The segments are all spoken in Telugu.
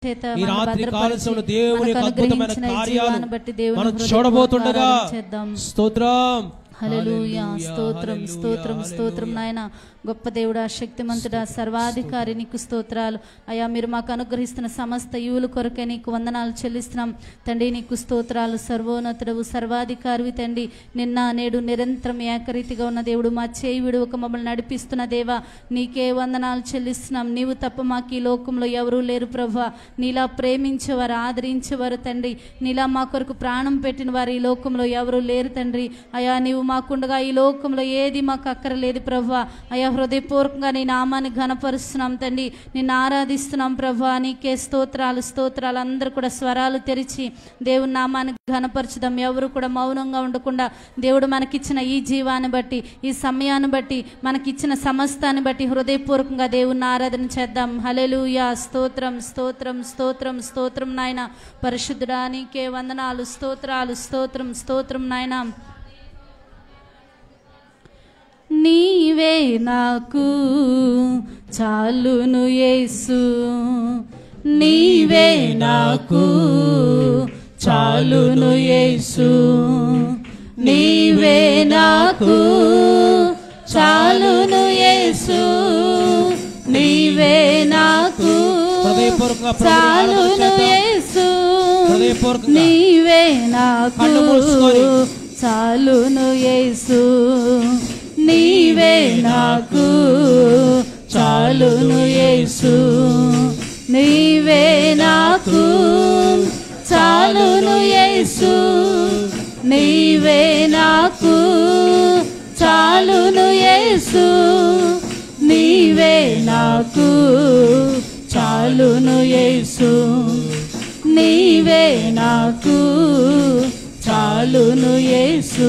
చేత ఈ మనల్ని రాత్రి భద్రపరిచి, కాలశంలో దేవుని యొక్క మనకు అద్భుతమైన అనుగ్రహించిన ఈ కార్యాలు జీవాన్ని బట్టి దేవుని మనం హృదయపూర్వకంగా చూడబోతుండగా ఆరాధన చేద్దాం స్తోత్రం హల్లెలూయా హల్లెలూయా, స్తోత్రం హల్లెలూయా, స్తోత్రం స్తోత్రం నాయన గొప్ప దేవుడా శక్తిమంతుడా సర్వాధికారి నీకు స్తోత్రాలు అయ్యా మీరు మాకు అనుగ్రహిస్తున్న సమస్త యువుల కొరకే నీకు వందనాలు చెల్లిస్తున్నాం తండ్రి నీకు స్తోత్రాలు సర్వోన్నతుడవు సర్వాధికారివి తండ్రి నిన్న నేడు నిరంతరం ఏకరీతిగా ఉన్న దేవుడు మా చేయి విడువక మమ్మల్ని నడిపిస్తున్న దేవా నీకే వందనాలు చెల్లిస్తున్నాం నీవు తప్ప మాకు ఈ లోకంలో ఎవరూ లేరు ప్రభా నీలా ప్రేమించేవారు ఆదరించేవారు తండ్రి నీలా మా కొరకు ప్రాణం పెట్టిన వారు ఈ లోకంలో ఎవరు లేరు తండ్రి అయా నీవు మాకుండగా ఈ లోకంలో ఏది మాకు అక్కరలేదు ప్రభా అయా హృదయపూర్వకంగా నీ నామాన్ని ఘనపరుస్తున్నాం తండ్రి నిన్ను ఆరాధిస్తున్నాం ప్రభా నీకే స్తోత్రాలు స్తోత్రాలు అందరూ కూడా స్వరాలు తెరిచి దేవుని నామాన్ని ఘనపరచుదాం ఎవరు కూడా మౌనంగా ఉండకుండా దేవుడు మనకిచ్చిన ఈ జీవాన్ని బట్టి ఈ సమయాన్ని బట్టి మనకిచ్చిన సమస్తాన్ని బట్టి హృదయపూర్వకంగా దేవుని ఆరాధన చేద్దాం హలెలూయా స్తోత్రం స్తోత్రం స్తోత్రం స్తోత్రం నాయన పరిశుద్ధుడా నీకే వందనాలు స్తోత్రాలు స్తోత్రం స్తోత్రం నాయన నీవే నాకు చాలును యేసు నీవే నాకు చాలును యేసు నీవే నాకు చాలును యేసు నీవే నాకు హృదయపూర్వకంగా ప్రభువుని చాలును ఆరాధించేద్దాం. యేసు హృదయపూర్వకంగా నీవే నాకు కళ్ళు మూసుకొని. చాలును యేసు నీవే నాకు చాలును యేసు నీవే నాకు చాలును యేసు నీవే నాకు చాలును యేసు నీవే నాకు చాలును యేసు నీవే నాకు చాలును యేసు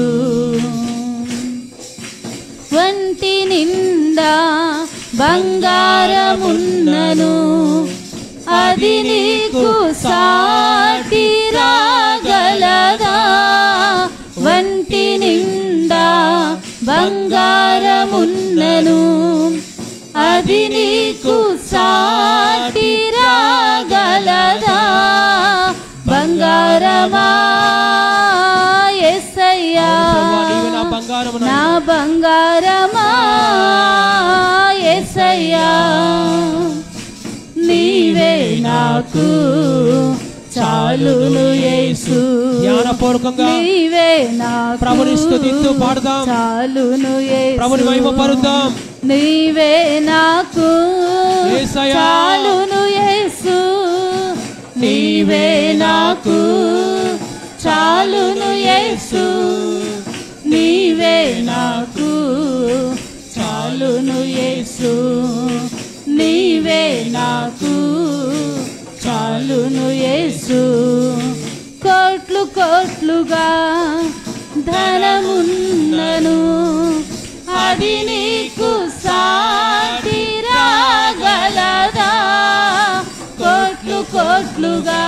వంటి నిండా బంగారమున్నను అది నీకు సాటి రాగలదా వంటి నిండా బంగారమున్నను అది నీకు సాటి రాగలదా బంగారమా ఎస్సయ్యా ప్రభువా, నీవే నా బంగారము నా బంగారమా ఎస్సయ్యా నీవే నాకు చాలును యేసు జ్ఞానపూర్వకంగా నీవే నాకు ప్రభుని స్తుతిస్తూ పాడుదాం. చాలును యేసు ప్రభుని మహిమ పరుద్దాం నీవే నాకు యేసయ్యా. చాలును యేసు నీవే నాకు చాలును యేసు నీవే నాకు చాలును యేసు నీవే నాకు చాలును యేసు కోట్లు కోట్లుగా ధనమున్నను అది నీకు సాటి రాగలదా కోట్లు కోట్లుగా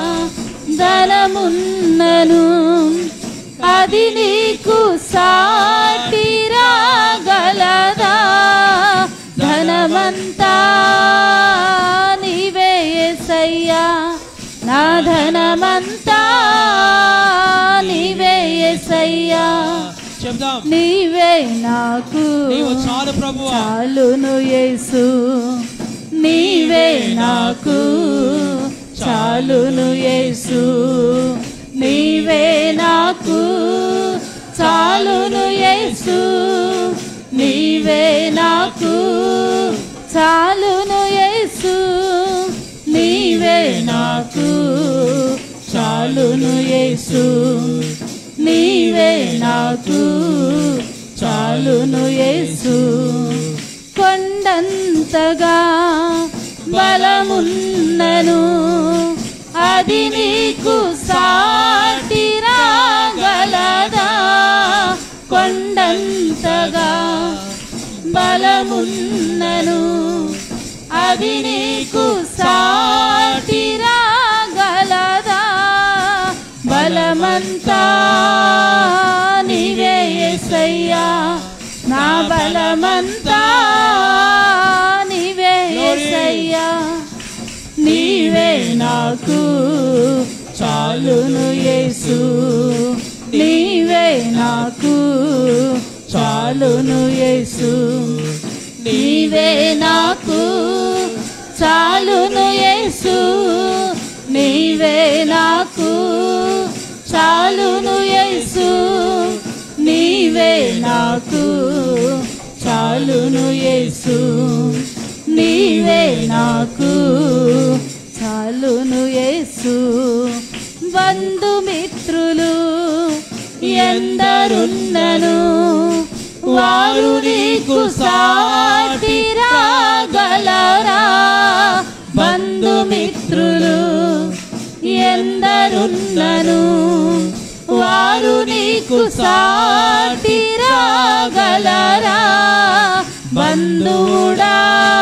ధనమున్నను అది నీకు సాటి రాగలదా ధనమంతా నీవే యేసయ్యా నా ధనమంతా నీవే యేసయ్యా చెప్దాం నీవే నాకు నీవు చాలు ప్రభువా చాలును యేసు నీవే నాకు చాలును యేసు నీవే నాకు చాలును యేసు నీవే నాకు చాలును యేసు నీవే నాకు చాలును యేసు నీవే నాకు చాలును యేసు కొండంతగా బలమున్నను అది నీకు సాటి రాగలదా కొండంతగా బలమున్నను అది నీకు సాటి రాగలదా బలమంతా నీవే యేసయ్యా నా బలమంతా నీవే యేసయ్యా నీవే నాకు చాలును యేసు నీవే నాకు చాలును యేసు నీవే నాకు చాలును యేసు నీవే నాకు చాలును యేసు నీవే నాకు చాలును యేసు నీవే నాకు చాలును యేసు బంధుమిత్రులు ఎందరున్నను వారు నీకు సాటి రాగలరా బంధుమిత్రులు ఎందరున్నను వారు నీకు సాటి రాగలరా బంధువుడా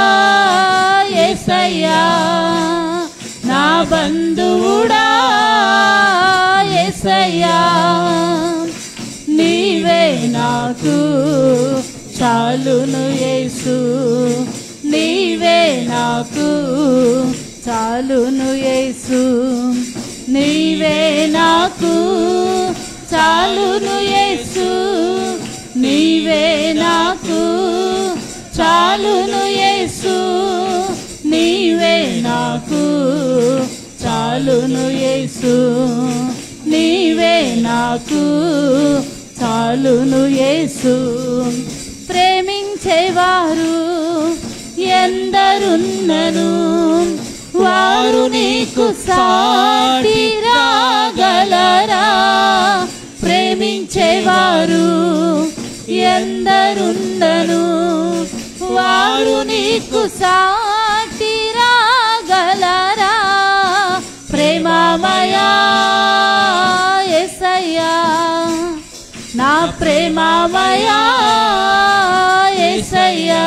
ఎసయ్యా నా బంధువుడా ఎసయ్యా నీవే నాకు చాలును యేసు నీవే నాకు చాలును యేసు నీవే నాకు చాలును యేసు నీవే నాకు చాలును యేసు నీవే నాకు చాలును యేసు నీవే నాకు చాలును యేసు ప్రేమించేవారు ఎందరున్నను వారు నీకు సాటి రాగలరా ప్రేమించేవారు ఎందరున్నను వారు నీకు సాటి రాగలరా ప్రేమమయా ఎసయ్యా నా ప్రేమమయా ఎసయ్యా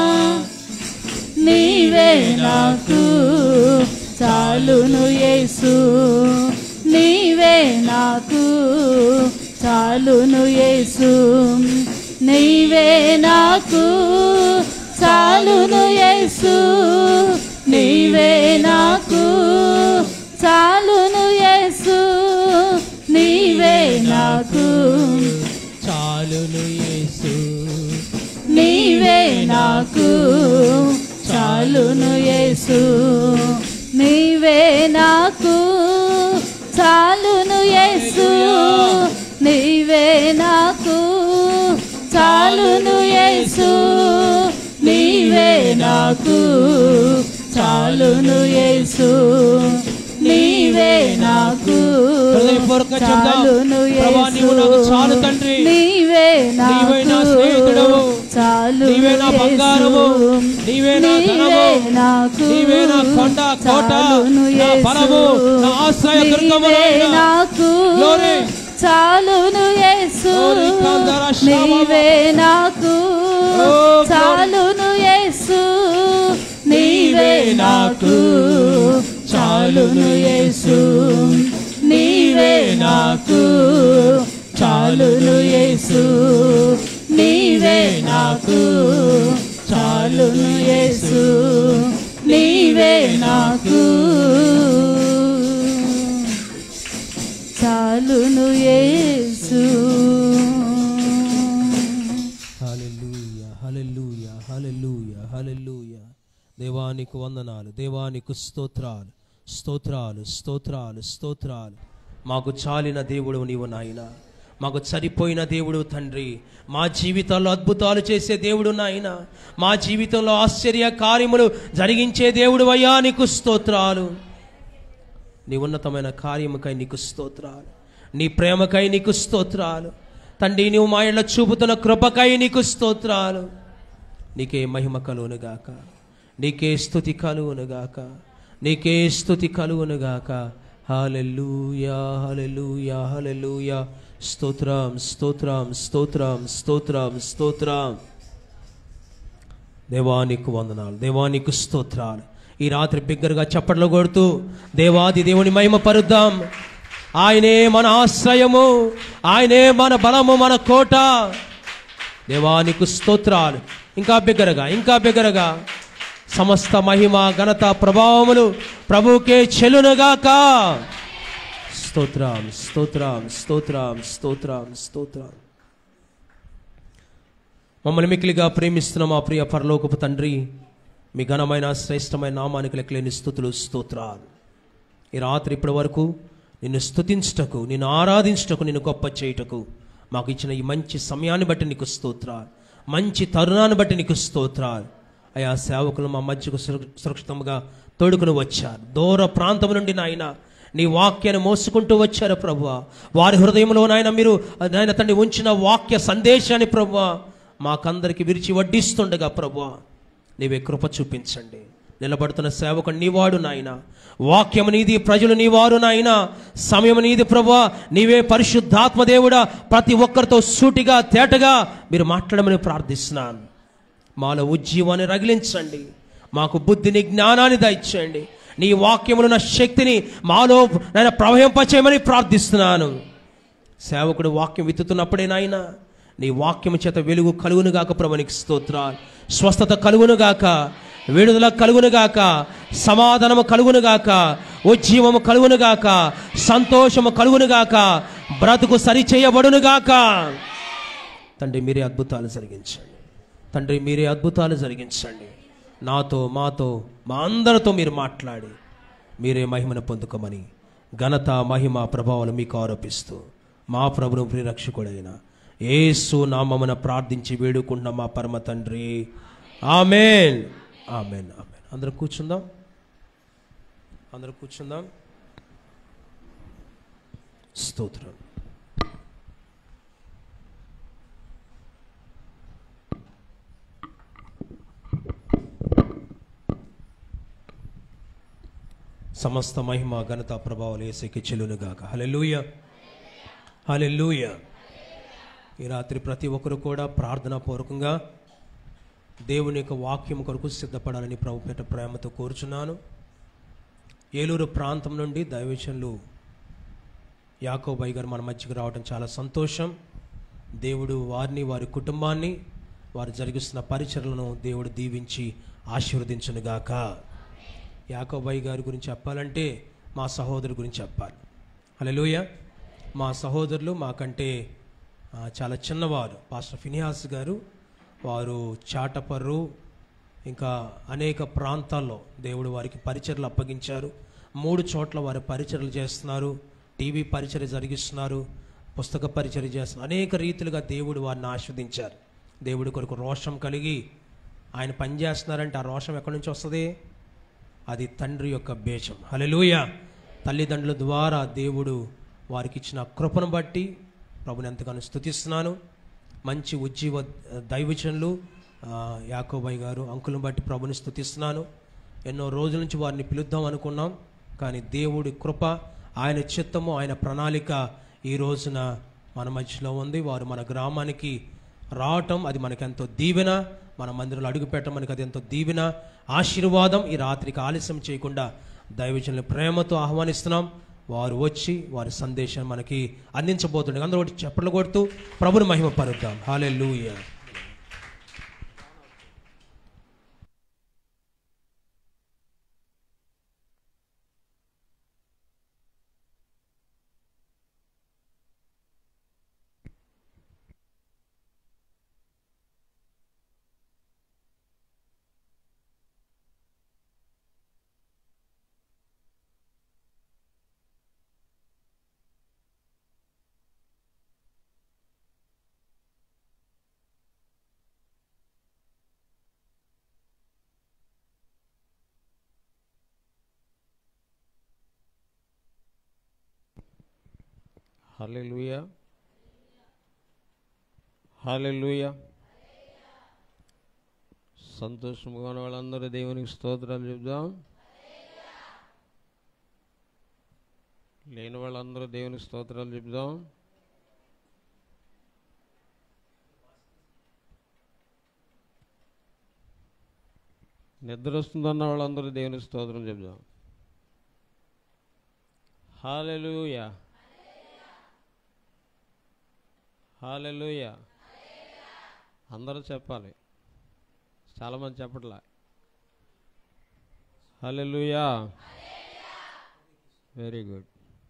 నీవే నాకు చాలును యేసు నీవే నాకు చాలును యేసు నీవే నాకు చాలును యేసు నీవే నాకు చాలును యేసు నీవే నాకు చాలును యేసు నీవే నాకు చాలును యేసు నీవే నాకు చాలును యేసు నీవే నాకు చాలును యేసు నీవే నాకు చాలును యేసు నీవే నాకు హృదయపూర్వకంగా చెప్దాం. చాలును ప్రభా, నీవు నాకు చాలు తండ్రి. నీవే నీవే నా నాకు స్నేహితుడవు. చాలు నీవే నా బంగారము. నీవే నా ధనము. నాకు నీవే నా కొండ, కోట, చాలును నా యేసు. బలము, నా ఆశ్రయ దుర్గము నీవే నాయనా. నాకు Glory. చాలును యేసు Glory, కందర శ్రమము. నీవే నాకు Oh, glory. చాలును యేసు నీవే నాకు చాలును యేసు నీవే నాకు చాలును యేసు నీవే నాకు చాలును యేసు నీవే నాకు చాలును యేసు హల్లెలూయ హల్లెలూయ హల్లెలూయ హల్లెలూయ దేవానికి వందనాలు దేవానికి స్తోత్రాలు స్తోత్రాలు స్తోత్రాలు స్తోత్రాలు మాకు చాలిన దేవుడు నీవు నాయన మాకు సరిపోయిన దేవుడు తండ్రి మా జీవితాల్లో అద్భుతాలు చేసే దేవుడు నాయన మా జీవితంలో ఆశ్చర్య కార్యములు జరిగించే దేవుడు అయ్యా నీకు స్తోత్రాలు నీ ఉన్నతమైన కార్యముకై నీకు స్తోత్రాలు నీ ప్రేమకై నీకు స్తోత్రాలు తండ్రి నీవు మా ఇళ్ళ చూపుతున్న కృపకై నీకు స్తోత్రాలు నీకే మహిమ కలుగునుగాక నీకే స్థుతి కలుగునుగాక నీకే స్థుతి కలుగునుగాక హాలెలూయా హాలెలూయా హాలెలూయా స్తోత్రం స్తోత్రం స్తోత్రం స్తోత్రం స్తోత్రం దేవానికి వందనాలు దేవానికి స్తోత్రాలు ఈ రాత్రి బిగ్గరగా చప్పట్లు కొడుతూ దేవాది దేవుని మహిమ పరుద్దాం ఆయనే మన ఆశ్రయము ఆయనే మన బలము మన కోట దేవానికి స్తోత్రాలు ఇంకా బిగ్గరగా ఇంకా బిగ్గరగా సమస్త మహిమ ఘనత ప్రభావములు ప్రభుకే చెలునుగాక స్తోత్రం స్తోత్రం స్తోత్రం స్తోత్రం స్తోత్రం మమ్మల్ని మిక్కిలిగా ప్రేమిస్తున్న మా ప్రియ పరలోకపు తండ్రి మీ ఘనమైన శ్రేష్టమైన నామానికి లెక్కలేని స్థుతులు స్తోత్రాలు ఈ రాత్రి ఇప్పటి వరకు నిన్ను స్తుతించుటకు నిన్ను ఆరాధించుటకు నిన్ను గొప్ప చేయుటకు మాకు ఇచ్చిన ఈ మంచి సమయాన్ని బట్టి నీకు స్తోత్రాలు మంచి తరుణాన్ని బట్టి నీకు స్తోత్రాలు అయా సేవకులు మా మధ్యకు సుర- సురక్షితంగా తోడుకుని వచ్చారు దూర ప్రాంతం నుండి నాయన నీ వాక్యాన్ని మోసుకుంటూ వచ్చారు ప్రభు వారి హృదయంలో నాయన మీరు నాయన తండ్రి ఉంచిన వాక్య సందేశాన్ని ప్రభు మాకందరికి విరిచి వడ్డిస్తుండగా ప్రభు నీవే కృప చూపించండి నిలబడుతున్న సేవకు నీవాడు నాయన వాక్యము నీది ప్రజలు నీవారు నాయన సమయం నీది ప్రభా నీవే పరిశుద్ధాత్మ దేవుడా ప్రతి ఒక్కరితో సూటిగా తేటగా మీరు మాట్లాడమని ప్రార్థిస్తున్నాను మాలో ఉజ్జీవాన్ని రగిలించండి మాకు బుద్ధిని జ్ఞానాన్ని దయచేయండి నీ వాక్యములు నా శక్తిని మాలో నేను ప్రవహింపచేయమని ప్రార్థిస్తున్నాను సేవకుడు వాక్యం విత్తుతున్నప్పుడే నాయన నీ వాక్యము చేత వెలుగు కలుగునుగాక ప్రభునికి స్తోత్రాలు స్వస్థత కలుగునుగాక విడుదల కలుగునుగాక సమాధానము కలుగునుగాక ఉజ్జీవము కలుగునుగాక సంతోషము కలుగునుగాక బ్రతుకు సరిచేయబడునుగాక తండ్రి మీరే అద్భుతాలు జరిగించండి తండ్రి మీరే అద్భుతాలు జరిగించండి నాతో మాతో మా అందరితో మీరు మాట్లాడి మీరే మహిమను పొందుకోమని ఘనత మహిమ ప్రభావాలు మీకు ఆరోపిస్తూ మా ప్రభును ప్రిరక్షకుడైన యేసు నామమున ప్రార్థించి వేడుకుంటున్న మా పరమ తండ్రి ఆమెన్ ఆమెన్ ఆమెన్ అందరూ కూర్చుందాం అందరూ కూర్చుందాం స్తోత్రం సమస్త మహిమ ఘనత ప్రభావాలు ఏసైకి చెల్లునుగాక హలెలూయ హలెలూయ ఈ రాత్రి ప్రతి ఒక్కరు కూడా ప్రార్థనా పూర్వకంగా దేవుని యొక్క వాక్యం కొరకు సిద్ధపడాలని ప్రభుపేట ప్రేమతో కోరుచున్నాను ఏలూరు ప్రాంతం నుండి దైవచనులు యాకోబాయి గారు మన మధ్యకి రావడం చాలా సంతోషం దేవుడు వారిని వారి కుటుంబాన్ని వారు జరిగిస్తున్న పరిచర్లను దేవుడు దీవించి ఆశీర్వదించునుగాక యాకోబాయి గారి గురించి చెప్పాలంటే మా సహోదరు గురించి చెప్పాలి హలోయ మా సహోదరులు మాకంటే ఆ, చాలా చిన్నవారు పాస్టర్ ఫినిహాస్ గారు వారు చాటపర్రు ఇంకా అనేక ప్రాంతాల్లో దేవుడు వారికి పరిచర్లు అప్పగించారు మూడు చోట్ల వారు పరిచర్లు చేస్తున్నారు టీవీ పరిచర్య జరిగిస్తున్నారు పుస్తక పరిచర్య చేస్తున్నారు అనేక రీతిలుగా దేవుడు వారిని ఆస్వాదించారు దేవుడి కొరకు రోషం కలిగి ఆయన పని చేస్తున్నారంటే ఆ రోషం ఎక్కడి నుంచి వస్తుంది అది తండ్రి యొక్క బేచం హలెలూయ తల్లిదండ్రుల ద్వారా దేవుడు వారికి ఇచ్చిన కృపను బట్టి ప్రభుని ఎంతగానో స్తుతిస్తున్నాను మంచి ఉజ్జీవ దైవచనులు ఆ, యాకోబాయ్ గారు అంకులను బట్టి ప్రభుని స్తుతిస్తున్నాను ఎన్నో రోజుల నుంచి వారిని పిలుద్దాం అనుకున్నాం కానీ దేవుడి కృప ఆయన చిత్తము ఆయన ప్రణాళిక ఈ రోజున మన మధ్యలో ఉంది వారు మన గ్రామానికి రావటం అది మనకి ఎంతో దీవెన మన మందిరంలో అడుగు పెట్టడం మనకి అది ఎంతో దీవెన ఆశీర్వాదం ఈ రాత్రికి ఆలస్యం చేయకుండా దైవజనుల ప్రేమతో ఆహ్వానిస్తున్నాం వారు వచ్చి వారి సందేశాన్ని మనకి అందించబోతుండే అందరూ ఒకటి చెప్పలు కొడుతూ ప్రభుని మహిమ పరుద్దాం హాలే హల్లెలూయ హల్లెలూయ సంతోషముగా ఉన్న వాళ్ళందరూ దేవునికి స్తోత్రాలు చెప్దాం లేని వాళ్ళందరూ దేవునికి స్తోత్రాలు చెప్దాం నిద్ర వస్తుందన్న వాళ్ళందరూ దేవునికి స్తోత్రం చెప్దాం హాలెలూయ హాలెలూయ అందరూ చెప్పాలి చాలామంది చెప్పట్లా హల్లెలూయా వెరీ గుడ్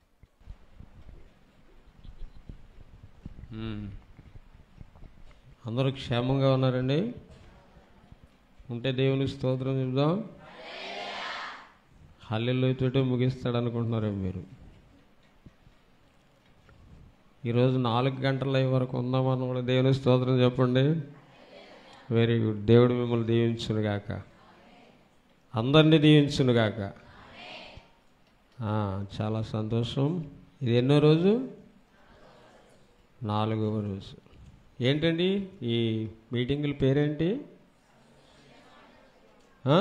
అందరూ క్షేమంగా ఉన్నారండి ఉంటే దేవునికి స్తోత్రం చెప్దాం హల్లెలూయతోటే ముగిస్తాడు అనుకుంటున్నారు మీరు ఈరోజు నాలుగు గంటల అయ్యే వరకు ఉందామని కూడా దేవునికి స్తోత్రం చెప్పండి వెరీ గుడ్ దేవుడు మిమ్మల్ని దీవించునుగాక అందరినీ దీవించునుగాక ఆ, చాలా సంతోషం ఇది ఎన్నో రోజు నాలుగవ రోజు ఏంటండి ఈ మీటింగుల పేరేంటి ఆ?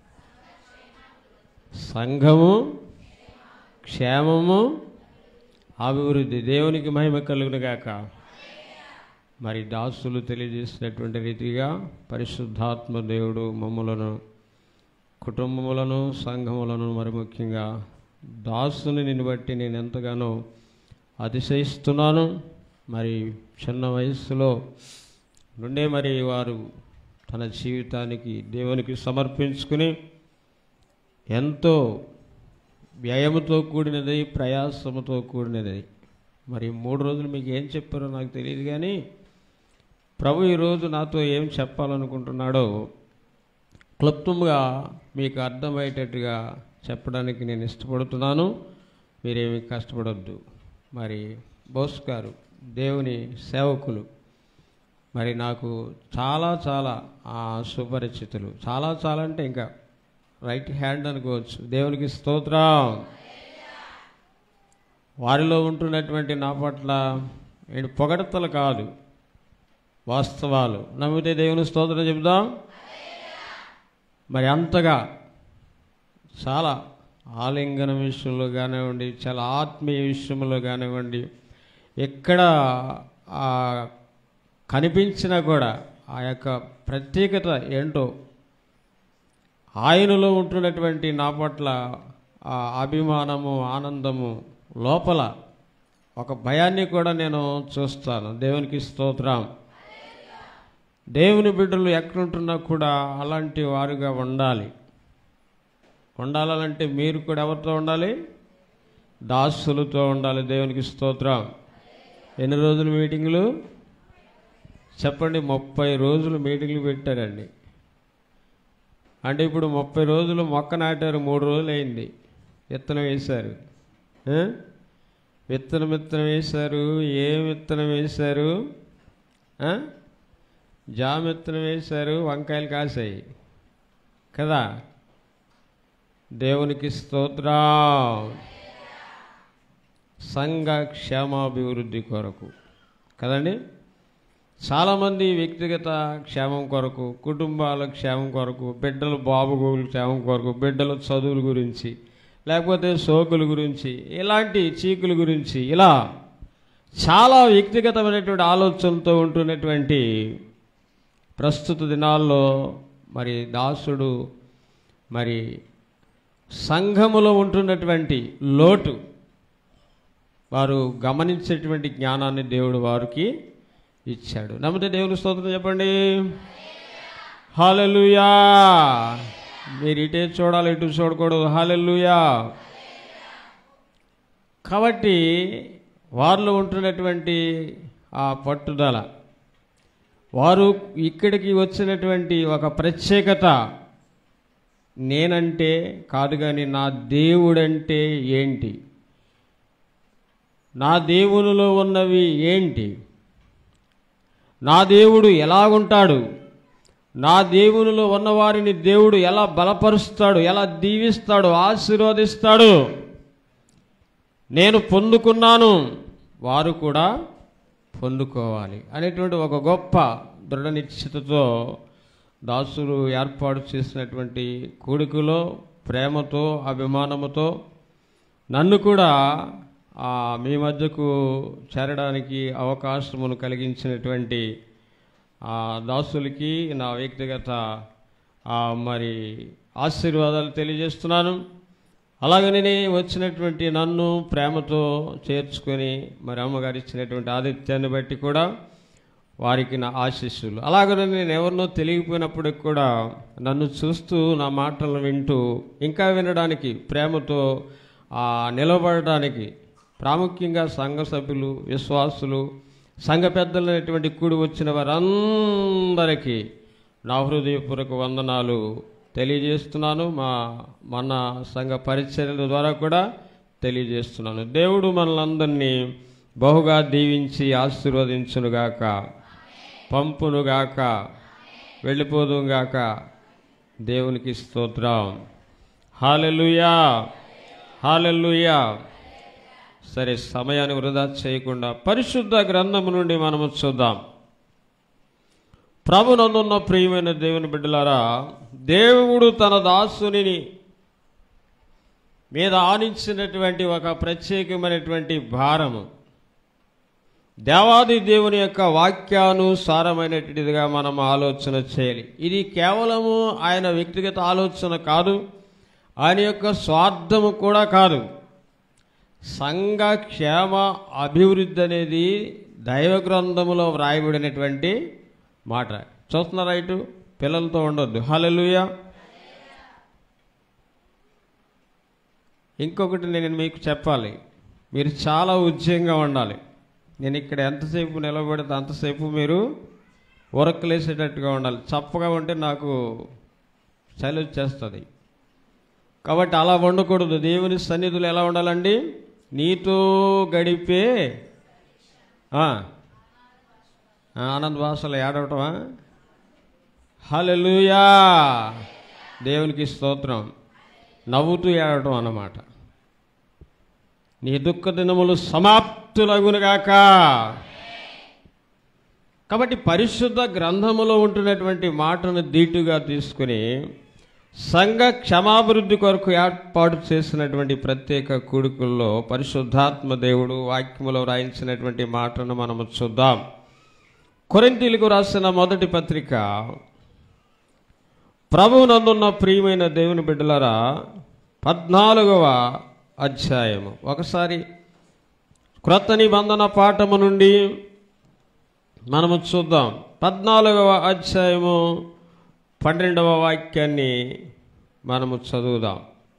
సంఘము క్షేమము అభివృద్ధి దేవునికి మహిమ కలుగును గాక మరి దాసులు తెలియజేసినటువంటి రీతిగా పరిశుద్ధాత్మ దేవుడు మమ్మలను కుటుంబములను సంఘములను మరి ముఖ్యంగా దాసుని నిన్ను బట్టి నేను ఎంతగానో అతిశయిస్తున్నాను మరి చిన్న వయస్సులో నుండే మరి వారు తన జీవితానికి దేవునికి సమర్పించుకుని ఎంతో వ్యయముతో కూడినది ప్రయాసముతో కూడినది మరి మూడు రోజులు మీకు ఏం చెప్పారో నాకు తెలియదు కానీ ప్రభు ఈరోజు నాతో ఏం చెప్పాలనుకుంటున్నాడో క్లుప్తంగా మీకు అర్థమయ్యేటట్టుగా చెప్పడానికి నేను ఇష్టపడుతున్నాను మీరేమి కష్టపడొద్దు మరి బోస్ గారు దేవుని సేవకులు మరి నాకు చాలా చాలా ఆ, సుపరిచితులు చాలా చాలా అంటే ఇంకా రైట్ హ్యాండ్ అనుకోవచ్చు దేవునికి స్తోత్రం వారిలో ఉంటున్నటువంటి నా పట్ల ఏంటి పొగడతలు కాదు వాస్తవాలు నమ్మితే దేవుని స్తోత్రం చెబుదాం మరి అంతగా చాలా ఆలింగన విషయంలో కానివ్వండి చాలా ఆత్మీయ విషయంలో కానివ్వండి ఎక్కడ ఆ కనిపించినా కూడా ఆ యొక్క ప్రత్యేకత ఏంటో ఆయనలో ఉంటున్నటువంటి నా పట్ల ఆ అభిమానము ఆనందము లోపల ఒక భయాన్ని కూడా నేను చూస్తాను దేవునికి స్తోత్రం దేవుని బిడ్డలు ఎక్కడుంటున్నా కూడా అలాంటి వారుగా ఉండాలి ఉండాలంటే మీరు కూడా ఎవరితో ఉండాలి దాసులతో ఉండాలి దేవునికి స్తోత్రం ఎన్ని రోజులు మీటింగులు చెప్పండి ముప్పై రోజులు మీటింగ్లు పెట్టారండి అంటే ఇప్పుడు ముప్పై రోజులు మొక్క నాటారు మూడు రోజులు అయింది విత్తనం వేశారు ఆ? విత్తనం విత్తనం వేశారు ఏం విత్తనం వేశారు ఆ? జామ విత్తనం వేశారు వంకాయలు కాసాయి కదా దేవునికి స్తోత్రం సంఘ క్షేమాభివృద్ధి కొరకు కదండి చాలామంది వ్యక్తిగత క్షేమం కొరకు కుటుంబాల క్షేమం కొరకు బిడ్డల బాబుగోలు క్షేమం కొరకు బిడ్డల చదువుల గురించి లేకపోతే సోకుల గురించి ఇలాంటి చీకుల గురించి ఇలా చాలా వ్యక్తిగతమైనటువంటి ఆలోచనలతో ఉంటున్నటువంటి ప్రస్తుత దినాల్లో మరి దాసుడు మరి సంఘములో ఉంటున్నటువంటి లోటు వారు గమనించేటువంటి జ్ఞానాన్ని దేవుడు వారికి ఇచ్చాడు నమ్మితే దేవుని స్తోత్రం చెప్పండి హాలెలుయా మీరు ఇటే చూడాలి ఇటు చూడకూడదు హాలెలుయా కాబట్టి వారిలో ఉంటున్నటువంటి ఆ పట్టుదల వారు ఇక్కడికి వచ్చినటువంటి ఒక ప్రత్యేకత నేనంటే కాదు కానీ నా దేవుడంటే ఏంటి నా దేవునిలో ఉన్నవి ఏంటి నా దేవుడు ఎలాగుంటాడు నా దేవునిలో ఉన్నవారిని దేవుడు ఎలా బలపరుస్తాడు ఎలా దీవిస్తాడు ఆశీర్వదిస్తాడు నేను పొందుకున్నాను వారు కూడా పొందుకోవాలి అనేటువంటి ఒక గొప్ప దృఢ నిశ్చితతో దాసులు ఏర్పాటు చేసినటువంటి కూడికలో ప్రేమతో అభిమానముతో నన్ను కూడా ఆ, మీ మధ్యకు చేరడానికి అవకాశమును కలిగించినటువంటి ఆ దాసులకి నా వ్యక్తిగత ఆ, మరి ఆశీర్వాదాలు తెలియజేస్తున్నాను అలాగనే వచ్చినటువంటి నన్ను ప్రేమతో చేర్చుకొని మరి అమ్మగారు ఇచ్చినటువంటి ఆతిథ్యాన్ని బట్టి కూడా వారికి నా ఆశీస్సులు అలాగనే నేను ఎవరినో తెలియకపోయినప్పటికి కూడా నన్ను చూస్తూ నా మాటలను వింటూ ఇంకా వినడానికి ప్రేమతో ఆ, నిలబడడానికి ప్రాముఖ్యంగా సంఘ సభ్యులు విశ్వాసులు సంఘ పెద్దలైనటువంటి కూడి వచ్చిన వారందరికీ నా హృదయపూర్వక వందనాలు తెలియజేస్తున్నాను మా మన సంఘ పరిచర్యల ద్వారా కూడా తెలియజేస్తున్నాను దేవుడు మనలందరినీ బహుగా దీవించి ఆశీర్వదించునుగాక పంపునుగాక వెళ్ళిపోదుగాక దేవునికి స్తోత్రం హాలెలుయా హాలెలుయా సరే సమయాన్ని వృధా చేయకుండా పరిశుద్ధ గ్రంథము నుండి మనము చూద్దాం ప్రభునందున్న ప్రియమైన దేవుని బిడ్డలారా దేవుడు తన దాసుని మీద ఆనించినటువంటి ఒక ప్రత్యేకమైనటువంటి భారము దేవాది దేవుని యొక్క వాక్యానుసారమైనటువంటిదిగా మనం ఆలోచన చేయాలి ఇది కేవలము ఆయన వ్యక్తిగత ఆలోచన కాదు ఆయన యొక్క స్వార్థము కూడా కాదు సంఘ క్షేమ అభివృద్ధి అనేది దైవ గ్రంథములో వ్రాయబడినటువంటి మాట చూస్తున్నారా ఇటు పిల్లలతో ఉండొద్దు హల్లెలూయా ఇంకొకటి నేను మీకు చెప్పాలి మీరు చాలా ఉద్యమంగా ఉండాలి నేను ఇక్కడ ఎంతసేపు నిలబడితే అంతసేపు మీరు ఉరకలేసేటట్టుగా ఉండాలి చప్పగా ఉంటే నాకు చలి వచ్చేస్తుంది కాబట్టి అలా ఉండకూడదు దేవుని సన్నిధులు ఎలా ఉండాలండి నీతో గడిపే ఆ, ఆ, ఆనంద్ భాషలో ఏడవటమా హల్లెలూయా దేవునికి స్తోత్రం నవ్వుతూ ఏడవటం అన్నమాట నీ దుఃఖ దినములు సమాప్తులగునుగాక కాబట్టి పరిశుద్ధ గ్రంథములో ఉంటున్నటువంటి మాటను దీటుగా తీసుకుని సంఘ క్షమాభివృద్ధి కొరకు ఏర్పాటు చేసినటువంటి ప్రత్యేక కూడుకుల్లో పరిశుద్ధాత్మ దేవుడు వాక్యములో రాయించినటువంటి మాటను మనము చూద్దాం కొరింతీలకు రాసిన మొదటి పత్రిక ప్రభువునందున్న ప్రియమైన దేవుని బిడ్డలారా పద్నాలుగవ అధ్యాయము ఒకసారి క్రొత్త నిబంధన పాఠము నుండి మనము చూద్దాం పద్నాలుగవ అధ్యాయము పన్నెండవ వాక్యాన్ని మనము చదువుదాం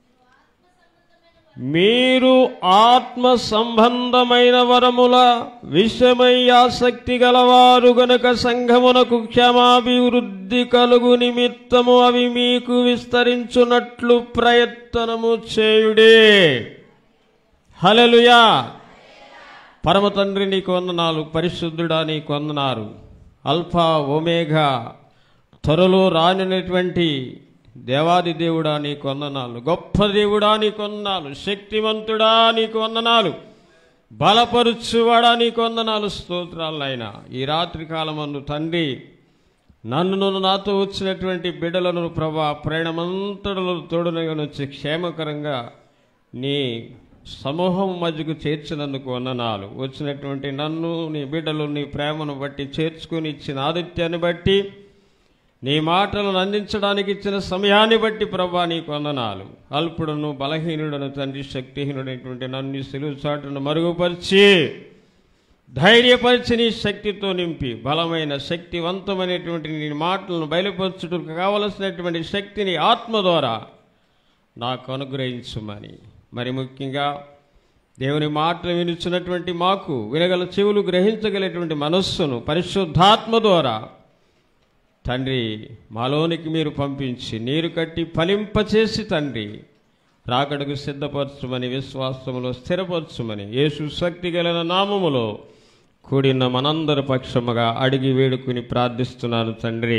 మీరు ఆత్మ సంబంధమైన వరముల విషయమై ఆసక్తి గలవారు గనుక సంఘమునకు క్షమాభివృద్ధి కలుగు నిమిత్తము అవి మీకు విస్తరించున్నట్లు ప్రయత్నము చేయుడే హలలుయా పరమ తండ్రి నీకు వందనాలు పరిశుద్ధుడా నీకు వందనాలు అల్ఫా ఒమేఘా త్వరలో రానినటువంటి దేవాది దేవుడా నీకు వందనాలు గొప్ప దేవుడా నీకు వందనాలు శక్తివంతుడా నీకు వందనాలు బలపరుచువాడా నీకు వందనాలు స్తోత్రాలు ఆయన ఈ రాత్రి కాలమందు తండ్రి నన్ను నన్ను నాతో వచ్చినటువంటి బిడ్డలను ప్రభా ప్రయాణమంతటలో తోడునగా వచ్చి క్షేమకరంగా నీ సమూహం మధ్యకు చేర్చినందుకు వందనాలు వచ్చినటువంటి నన్ను నీ బిడ్డలు నీ ప్రేమను బట్టి చేర్చుకుని ఇచ్చిన ఆదిత్యాన్ని బట్టి నీ మాటలను అందించడానికి ఇచ్చిన సమయాన్ని బట్టి ప్రభా నీకు వందనాలు అల్పుడను బలహీనుడను తండ్రి శక్తిహీనుడైనటువంటి నన్ను నీ సిలువు చాటును మరుగుపరిచి ధైర్యపరిచి నీ శక్తితో నింపి బలమైన శక్తివంతమైనటువంటి నీ మాటలను బయలుపరచుటకు కావలసినటువంటి శక్తిని ఆత్మ ద్వారా నాకు అనుగ్రహించుమని మరి ముఖ్యంగా దేవుని మాటలు వినిచున్నటువంటి మాకు వినగల చెవులు గ్రహించగలిగినటువంటి మనస్సును పరిశుద్ధాత్మ ద్వారా తండ్రి మాలోనికి మీరు పంపించి నీరు కట్టి ఫలింపచేసి తండ్రి రాకడకు సిద్ధపరచుమని విశ్వాసములో స్థిరపరచుమని యేసు శక్తి కలిగిన నామములో కూడిన మనందరి పక్షముగా అడిగి వేడుకుని ప్రార్థిస్తున్నాను తండ్రి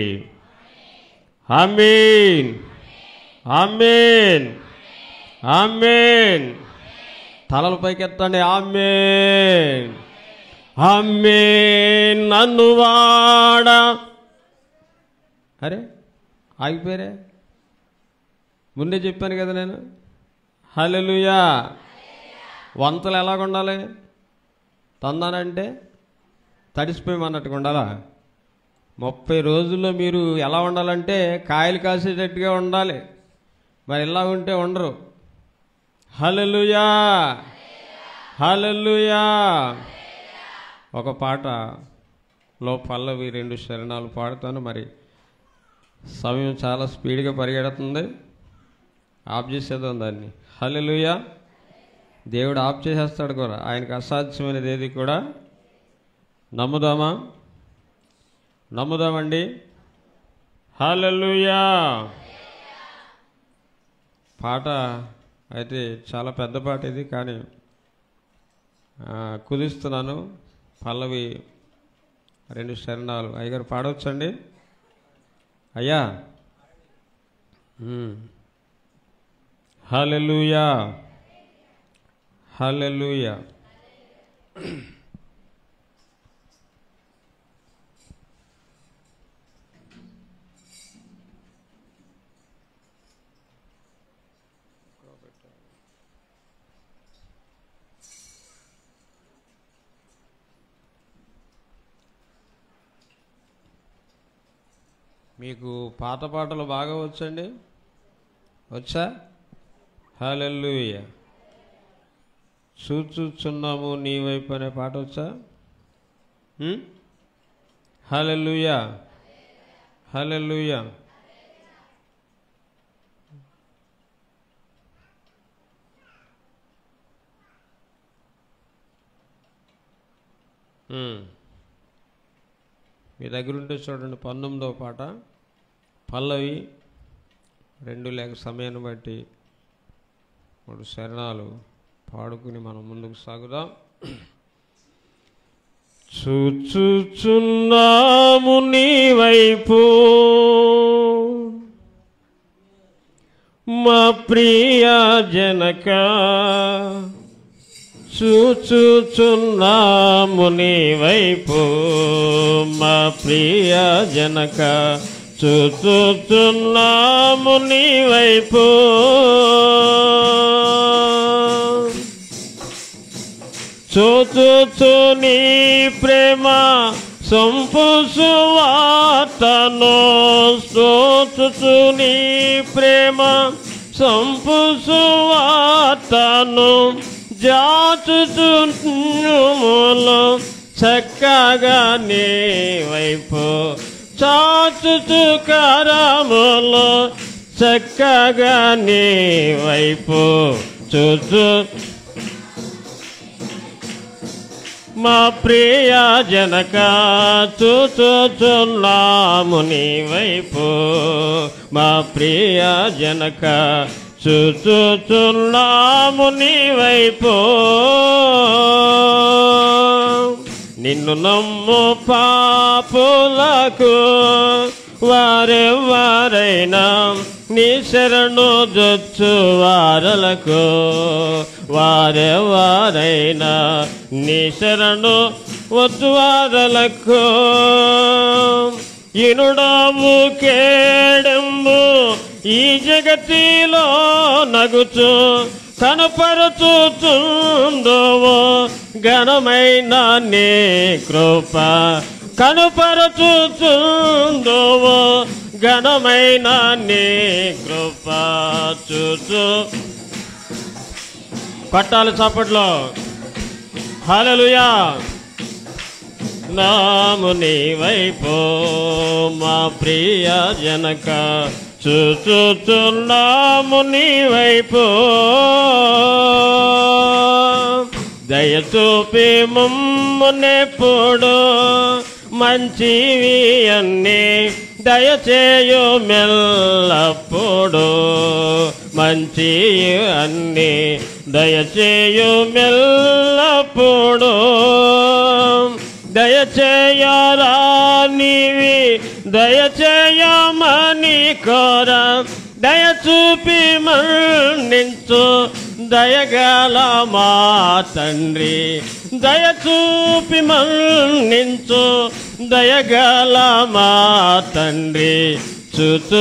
ఆమేన్ ఆమేన్ ఆమేన్ తలల పైకెత్తండి ఆమేన్ ఆమేన్ నన్ను వాడా అరే ఆగిపోయారే ముందే చెప్పాను కదా నేను హల్లెలూయా వంతలు ఎలాగ ఉండాలి తందానంటే తడిసిపోయమన్నట్టుగా ఉండాలా ముప్పై రోజుల్లో మీరు ఎలా ఉండాలంటే కాయలు కాసేటట్టుగా ఉండాలి మరి ఇలా ఉంటే ఉండరు హల్లెలూయా హల్లెలూయా ఒక పాట లో పల్లవి రెండు శరణాలు పాడుతాను మరి సమయం చాలా స్పీడ్గా పరిగెడుతుంది ఆఫ్ చేసేద్దాం దాన్ని హల్లెలూయా దేవుడు ఆఫ్ చేసేస్తాడు కూడా ఆయనకు అసాధ్యమైనది ఏది కూడా నమ్ముదామా నమ్ముదామండి హల్లెలూయా పాట అయితే చాలా పెద్ద పాట ఇది కానీ ఆ, కుదిస్తున్నాను పల్లవి రెండు శరణాలు అయ్యగారు పాడవచ్చండి అయ్యా మ్మ్. హల్లెలూయా హల్లెలూయా మీకు పాత పాటలు బాగా వచ్చండి వచ్చా హల్లెలూయ చూచుచున్నాము నీ వైపు అనే పాట వచ్చా ఉం? హల్లెలూయ హల్లెలూయ ఉం. మీ దగ్గర ఉంటే చూడండి పంతొమ్మిదవ పాట పల్లవి రెండు లేక సమయాన్ని బట్టి మూడు శరణాలు పాడుకుని మనం ముందుకు సాగుదాం చూచుచున్నాము నీ వైపు మా ప్రియ జనక చూచుచున్నాము నీ వైపు మా ప్రియ జనక చూచుచున్నాము నీ వైపు చూచుచు నీ ప్రేమ సంపుసు వార్తను చూచుచు నీ ప్రేమ సంపుసు వార్తను జాచుచుములు చక్కగా నీ వైపు చాచుచు కరములు చక్కగా నీ వైపు చూచు మా ప్రియ జనక చూచుచున్నాము నీ వైపు మా ప్రియ జనక చూచుచున్నాము నీ వైపు నిన్ను నమ్ము పాపులకు వారెవరైనా నీ శరణు జొచ్చు వారలకు వారెవరైనా నీ శరణు వచ్చు వారలకు ఇనుడము కేడెంబు ఈ జగతిలో నగుచు కనపరచుచుందోవో ఘనమైన నీ కృప కనపరచుచుందోవో ఘనమైన నీ కృప చూచు కొట్టాలి చప్పట్లో హల్లెలూయా నాము నీ వైపు మా ప్రియ జనక చూచుచున్నాము నీ వైపు దయచూపి మమ్మునెప్పుడు మంచివి అన్నీ దయచేయు మెల్లప్పుడు మంచి అన్నీ దయచేయు మెల్లప్పుడు దయచేయరా నీవి దయచేయమని కోర దయ చూపి మన్నించు దయగల మా తండ్రి దయ చూపి మన్నించు దయగల మా తండ్రి చూచు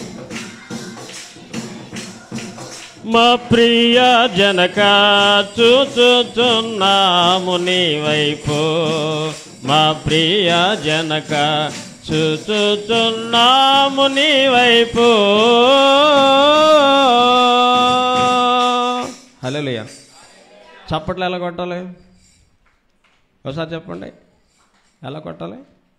మా ప్రియ జనక చూచుచున్నాము నీ వైపు మా ప్రియ జనక చూచుచున్నాము నీ వైపు హలోయ చప్పట్లు ఎలా కొట్టాలి ఒకసారి చెప్పండి ఎలా కొట్టాలి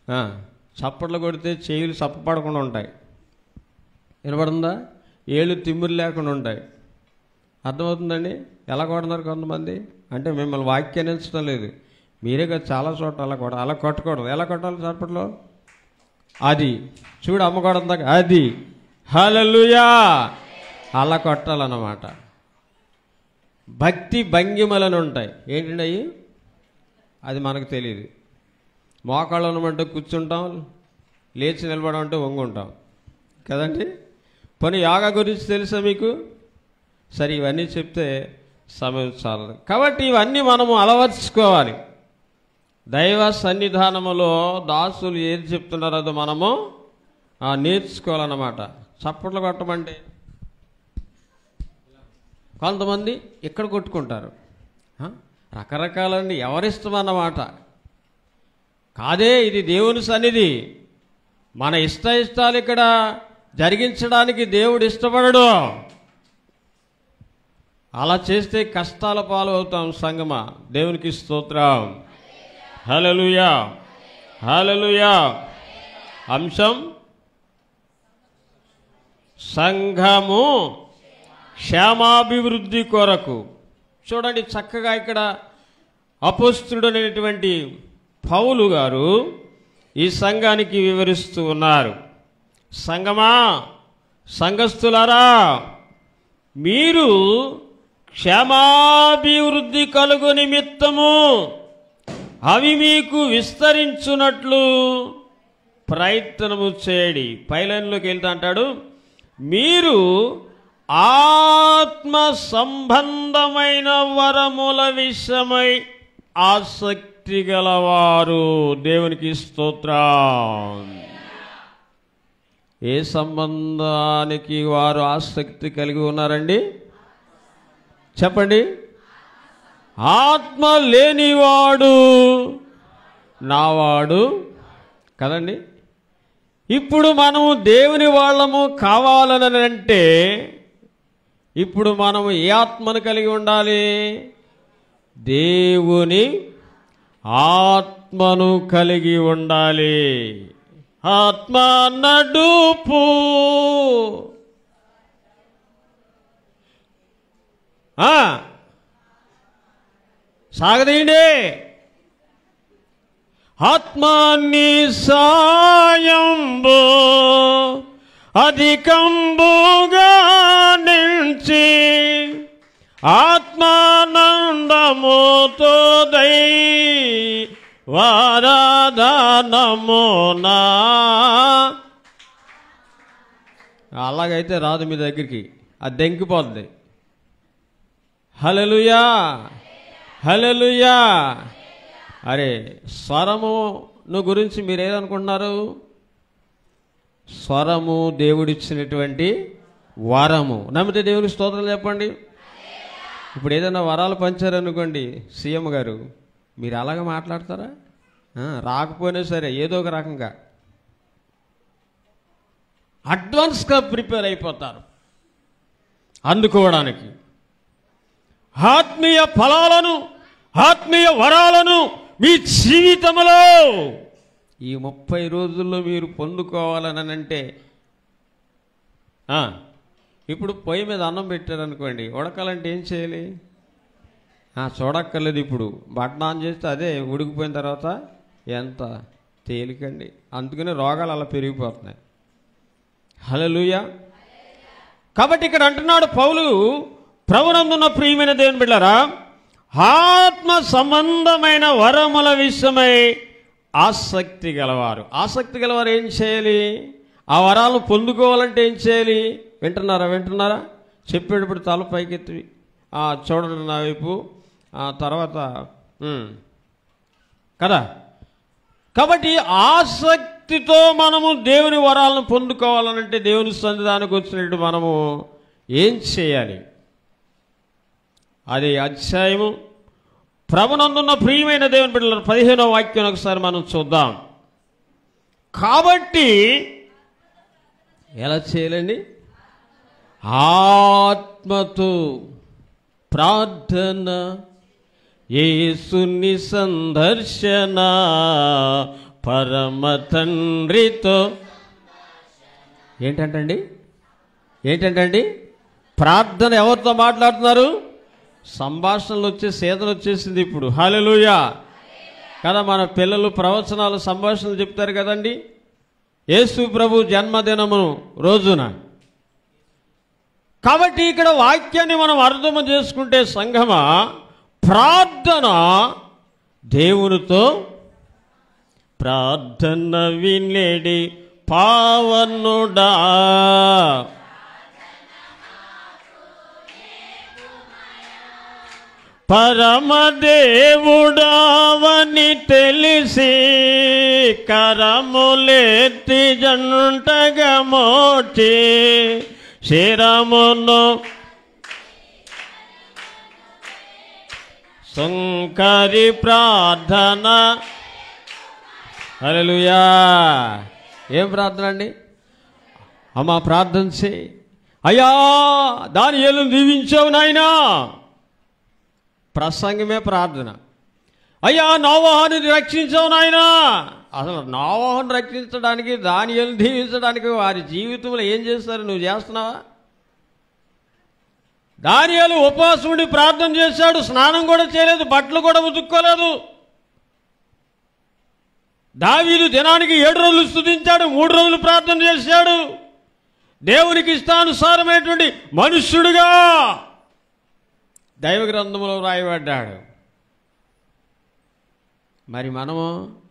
ఆ, చప్పట్లు కొడితే చేతులు చప్పపడకుండా ఉంటాయి వినపడుతుందా ఏళ్ళు తిమ్మిరి లేకుండా ఉంటాయి అర్థమవుతుందండి ఎలా కొడుతున్నారు కొంతమంది అంటే మిమ్మల్ని వ్యాఖ్యానించడం లేదు మీరే కదా చాలా చోట్ల అలా కొడ అలా కొట్టకూడదు ఎలా కొట్టాలి చప్పట్లో అది చూడు అమ్మ కొడుతుందా అది హలలుయా అలా కొట్టాలన్నమాట భక్తి భంగిమలను ఉంటాయి ఏంటండి అవి అది మనకు తెలియదు మోకాళ్ళు ఉన్నమంటే కూర్చుంటాం లేచి నిలబడమంటే వంగుంటాం కదండి పని యోగా గురించి తెలుసా మీకు సరే ఇవన్నీ చెప్తే సమయం చాలదు కాబట్టి ఇవన్నీ మనము అలవర్చుకోవాలి దైవ సన్నిధానములో దాసులు ఏది చెప్తున్నారో అది మనము ఆ, నేర్చుకోవాలన్నమాట చప్పట్లు కొట్టమంటే కొంతమంది ఇక్కడ కొట్టుకుంటారు ఆ? రకరకాలండి ఎవరిష్టం అన్నమాట కాదే ఇది దేవుని సన్నిధి మన ఇష్ట ఇష్టాలు ఇక్కడ జరిగించడానికి దేవుడు ఇష్టపడడు అలా చేస్తే కష్టాల పాలు అవుతాం సంగమ దేవునికి స్తోత్రం హలలుయా హలలుయా అంశం సంఘము క్షేమాభివృద్ధి కొరకు చూడండి చక్కగా ఇక్కడ అపోస్తుడైనటువంటి పౌలు గారు ఈ సంఘానికి వివరిస్తూ ఉన్నారు సంగమా సంఘస్థులారా మీరు క్షేమాభివృద్ధి కలుగు నిమిత్తము అవి మీకు విస్తరించున్నట్లు ప్రయత్నము చేయడి పైలైన్లోకి వెళ్తా అంటాడు మీరు ఆత్మ సంబంధమైన వరముల విషయమై ఆసక్తి గలవారు దేవునికి స్తోత్రం ఏ సంబంధానికి వారు ఆసక్తి కలిగి ఉన్నారండి చెప్పండి ఆత్మ లేనివాడు నావాడు కదండి ఇప్పుడు మనము దేవుని వాళ్ళము కావాలని అంటే ఇప్పుడు మనము ఏ ఆత్మను కలిగి ఉండాలి దేవుని ఆత్మను కలిగి ఉండాలి ఆత్మ నడుపు ఆ, సాగదీయండి ఆత్మాన్ని సాయంబు అధికంబుగా నిలిచి ఆత్మానందముతో దై వారాధనమునా అలాగైతే రాదు మీ దగ్గరికి అది దెంకిపోద్ది హలలుయా హలలుయా అరే స్వరమును గురించి మీరు ఏదనుకుంటున్నారు స్వరము దేవుడిచ్చినటువంటి వరము నమ్మితే దేవుని స్తోత్రం చెప్పండి ఇప్పుడు ఏదైనా వరాలు పంచారనుకోండి సీఎం గారు మీరు అలాగే మాట్లాడతారా ఆ, రాకపోయినా సరే ఏదో ఒక రకంగా అడ్వాన్స్గా ప్రిపేర్ అయిపోతారు అందుకోవడానికి ఆత్మీయ ఫలాలను ఆత్మీయ వరాలను మీ జీవితంలో ఈ ముప్పై రోజుల్లో మీరు పొందుకోవాలని అంటే ఆ, ఇప్పుడు పొయ్యి మీద అన్నం పెట్టారనుకోండి ఉడకాలంటే ఏం చేయాలి ఆ, చూడక్కర్లేదు ఇప్పుడు బట్టన్ ఆన్ చేస్తే అదే ఉడికిపోయిన తర్వాత ఎంత తేలికండి అందుకనే రోగాలు అలా పెరిగిపోతున్నాయి హలలుయ కాబట్టి ఇక్కడ అంటున్నాడు పౌలు ప్రభునందున్న ప్రియమైన దేవుని బిడ్డారా ఆత్మ సంబంధమైన వరముల విషయమై ఆసక్తి గలవారు ఆసక్తి గలవారు ఏం చేయాలి ఆ వరాలను పొందుకోవాలంటే ఏం చేయాలి వింటున్నారా వింటున్నారా చెప్పేటప్పుడు తల పైకెత్తి ఆ, చూడండి నా వైపు ఆ తర్వాత ఉమ్, కదా కాబట్టి ఆసక్తితో మనము దేవుని వరాలను పొందుకోవాలనంటే దేవుని సన్నిధానికి వచ్చినట్టు మనము ఏం చేయాలి అది అధ్యాయము ప్రభునందున్న ప్రియమైన దేవుని బిడ్డల పదిహేనో వాక్యం ఒకసారి మనం చూద్దాం కాబట్టి ఎలా చేయాలండి ఆత్మతో ప్రార్థన యేసుని సందర్శన పరమ తండ్రితో ఏంటంటండి ఏంటంటండి ప్రార్థన ఎవరితో మాట్లాడుతున్నారు సంభాషణలు వచ్చే సీతలు వచ్చేసింది ఇప్పుడు హాలెలూయా కదా మన పిల్లలు ప్రవచనాలు సంభాషణలు చెప్తారు కదండి యేసు ప్రభు జన్మదినము రోజున కాబట్టి ఇక్కడ వాక్యాన్ని మనం అర్థం చేసుకుంటే సంఘమా ప్రార్థన దేవునితో ప్రార్థన వినేడి పావనుడా పరమదేవుడావని తెలిసి కరములెత్తి జంటగా మోచి శిరమును శంకరి ప్రార్థన హల్లెలూయా ఏం ప్రార్థన అండి అమ్మ ప్రార్థన చేయి అయ్యా దాని ఏళ్ళు దీవించావు నాయనా ప్రసంగమే ప్రార్థన అయ్యా నోవాహను రక్షించావు నాయనా అసలు నోవాహను రక్షించడానికి దాని ఏళ్ళు దీవించడానికి వారి జీవితంలో ఏం చేస్తారు నువ్వు చేస్తున్నావా దానియాలు ఉపవాసం ఉండి ప్రార్థన చేశాడు స్నానం కూడా చేయలేదు బట్టలు కూడా ఉతుక్కోలేదు దావీదు దినానికి ఏడు రోజులు స్థుతించాడు మూడు రోజులు ప్రార్థన చేశాడు దేవునికి ఇష్టానుసారమైనటువంటి మనుష్యుడిగా దైవ గ్రంథంలో రాయబడ్డాడు మరి మనము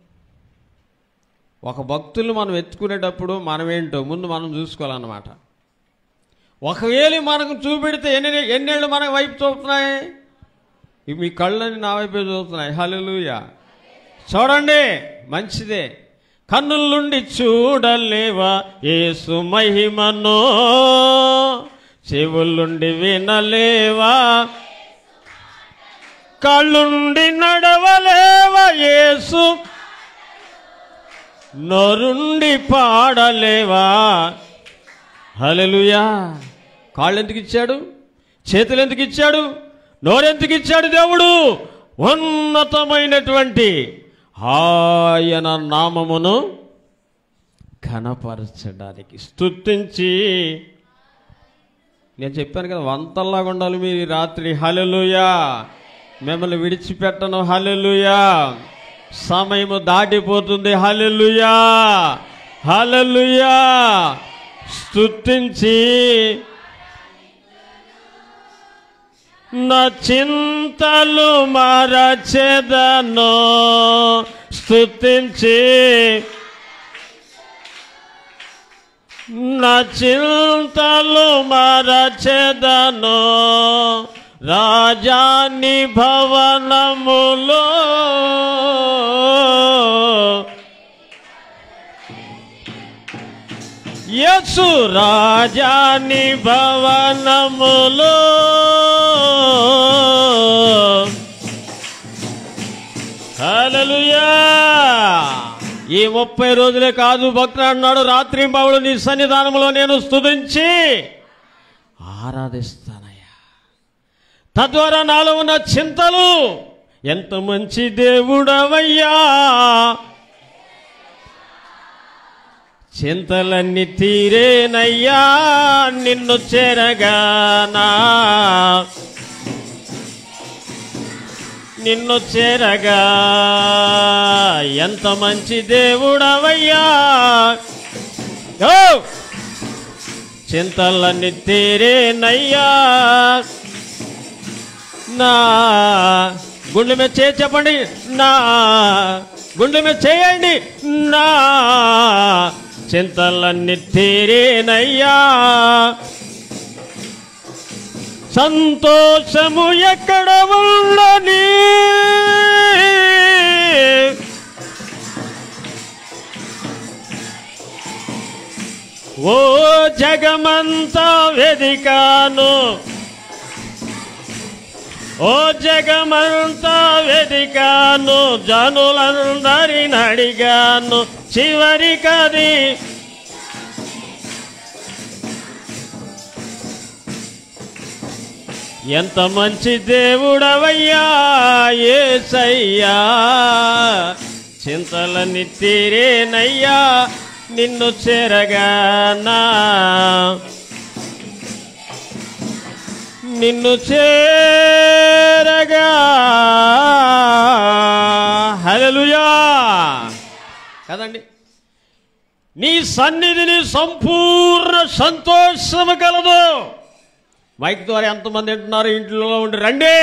ఒక భక్తులు మనం ఎత్తుకునేటప్పుడు మనమేంటో ముందు మనం చూసుకోవాలన్నమాట ఒకవేళ మనకు చూపెడితే ఎన్ని ఎన్నేళ్ళు మన వైపు చూస్తున్నాయి ఇవి మీ కళ్ళని నా వైపే చూస్తున్నాయి హల్లెలూయా చూడండి మంచిదే కన్నుల నుండి చూడలేవా యేసు మహిమను చెవులుండి వినలేవా కళ్ళుండి నడవలేవా యేసు నొరుండి పాడలేవా హల్లెలూయా కాళ్ళు ఎందుకు ఇచ్చాడు చేతులు ఎందుకు ఇచ్చాడు నోరెందుకు ఇచ్చాడు దేవుడు ఉన్నతమైనటువంటి ఆయన నామమును ఘనపరచడానికి స్తుతించి నేను చెప్పాను కదా వంతల్లాగా ఉండాలి మీరు ఈ రాత్రి హలెలుయా మిమ్మల్ని విడిచిపెట్టను హలెలుయా సమయము దాటిపోతుంది హలెలుయా హలెలుయా స్తుతించి నా చింతలు మరచెదను స్తుతించి నా చింతలు మరచెదను రాజాని భవనములో యసు రాజాని భవనములో హల్లెలూయా ఈ ముప్పై రోజులే కాదు భక్తుడు అన్నాడు రాత్రి బావులు నీ సన్నిధానంలో నేను స్తుతించి ఆరాధిస్తానయ్యా తద్వారా నాలో ఉన్న చింతలు ఎంత మంచి దేవుడవయ్యా చింతలన్నీ తీరేనయ్యా నిన్ను చేరగానా నిన్ను చేరగా ఎంత మంచి దేవుడవయ్యా ఓ! చింతలన్నీ తీరేనయ్యా నా గుండె మీద చేయి చెప్పండి నా గుండె మీద చేయండి నా చింతలన్నీ తీరేనయ్యా సంతోషము ఎక్కడ ఉండని ఓ జగమంతా వెదికాను ఓ జగమంతా వెదికాను జనులందరిని అడిగాను చివరికది ఎంత మంచి దేవుడవయ్యా ఏసయ్యా చింతలని తీరేనయ్యా నిన్ను చేరగానా నిన్ను చేరగా హల్లెలూయా కదండి నీ సన్నిధిని సంపూర్ణ సంతోషము కలదు మైక్ ద్వారా ఎంతమంది వింటున్నారు ఇంట్లో ఉండి రండి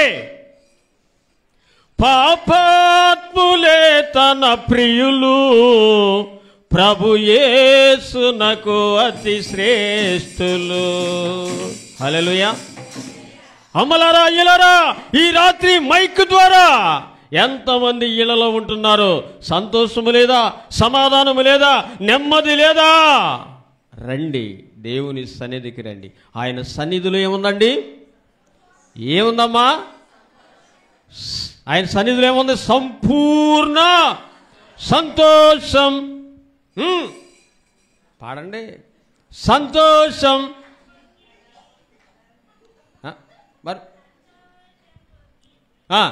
పాపాత్ములే తన ప్రియులు ప్రభు యేసునకు అతి శ్రేష్ఠులు హల్లెలూయా అమ్మలారా ఇలారా ఈ రాత్రి మైక్ ద్వారా ఎంతమంది ఇళ్లలో ఉంటున్నారు సంతోషము లేదా సమాధానము లేదా నెమ్మది లేదా రండి దేవుని సన్నిధికి రండి ఆయన సన్నిధిలో ఏముందండి ఏముందమ్మా ఆయన సన్నిధిలో ఏముంది సంపూర్ణ సంతోషం ఉమ్. పాడండి సంతోషం ఆ, మరి ఆ.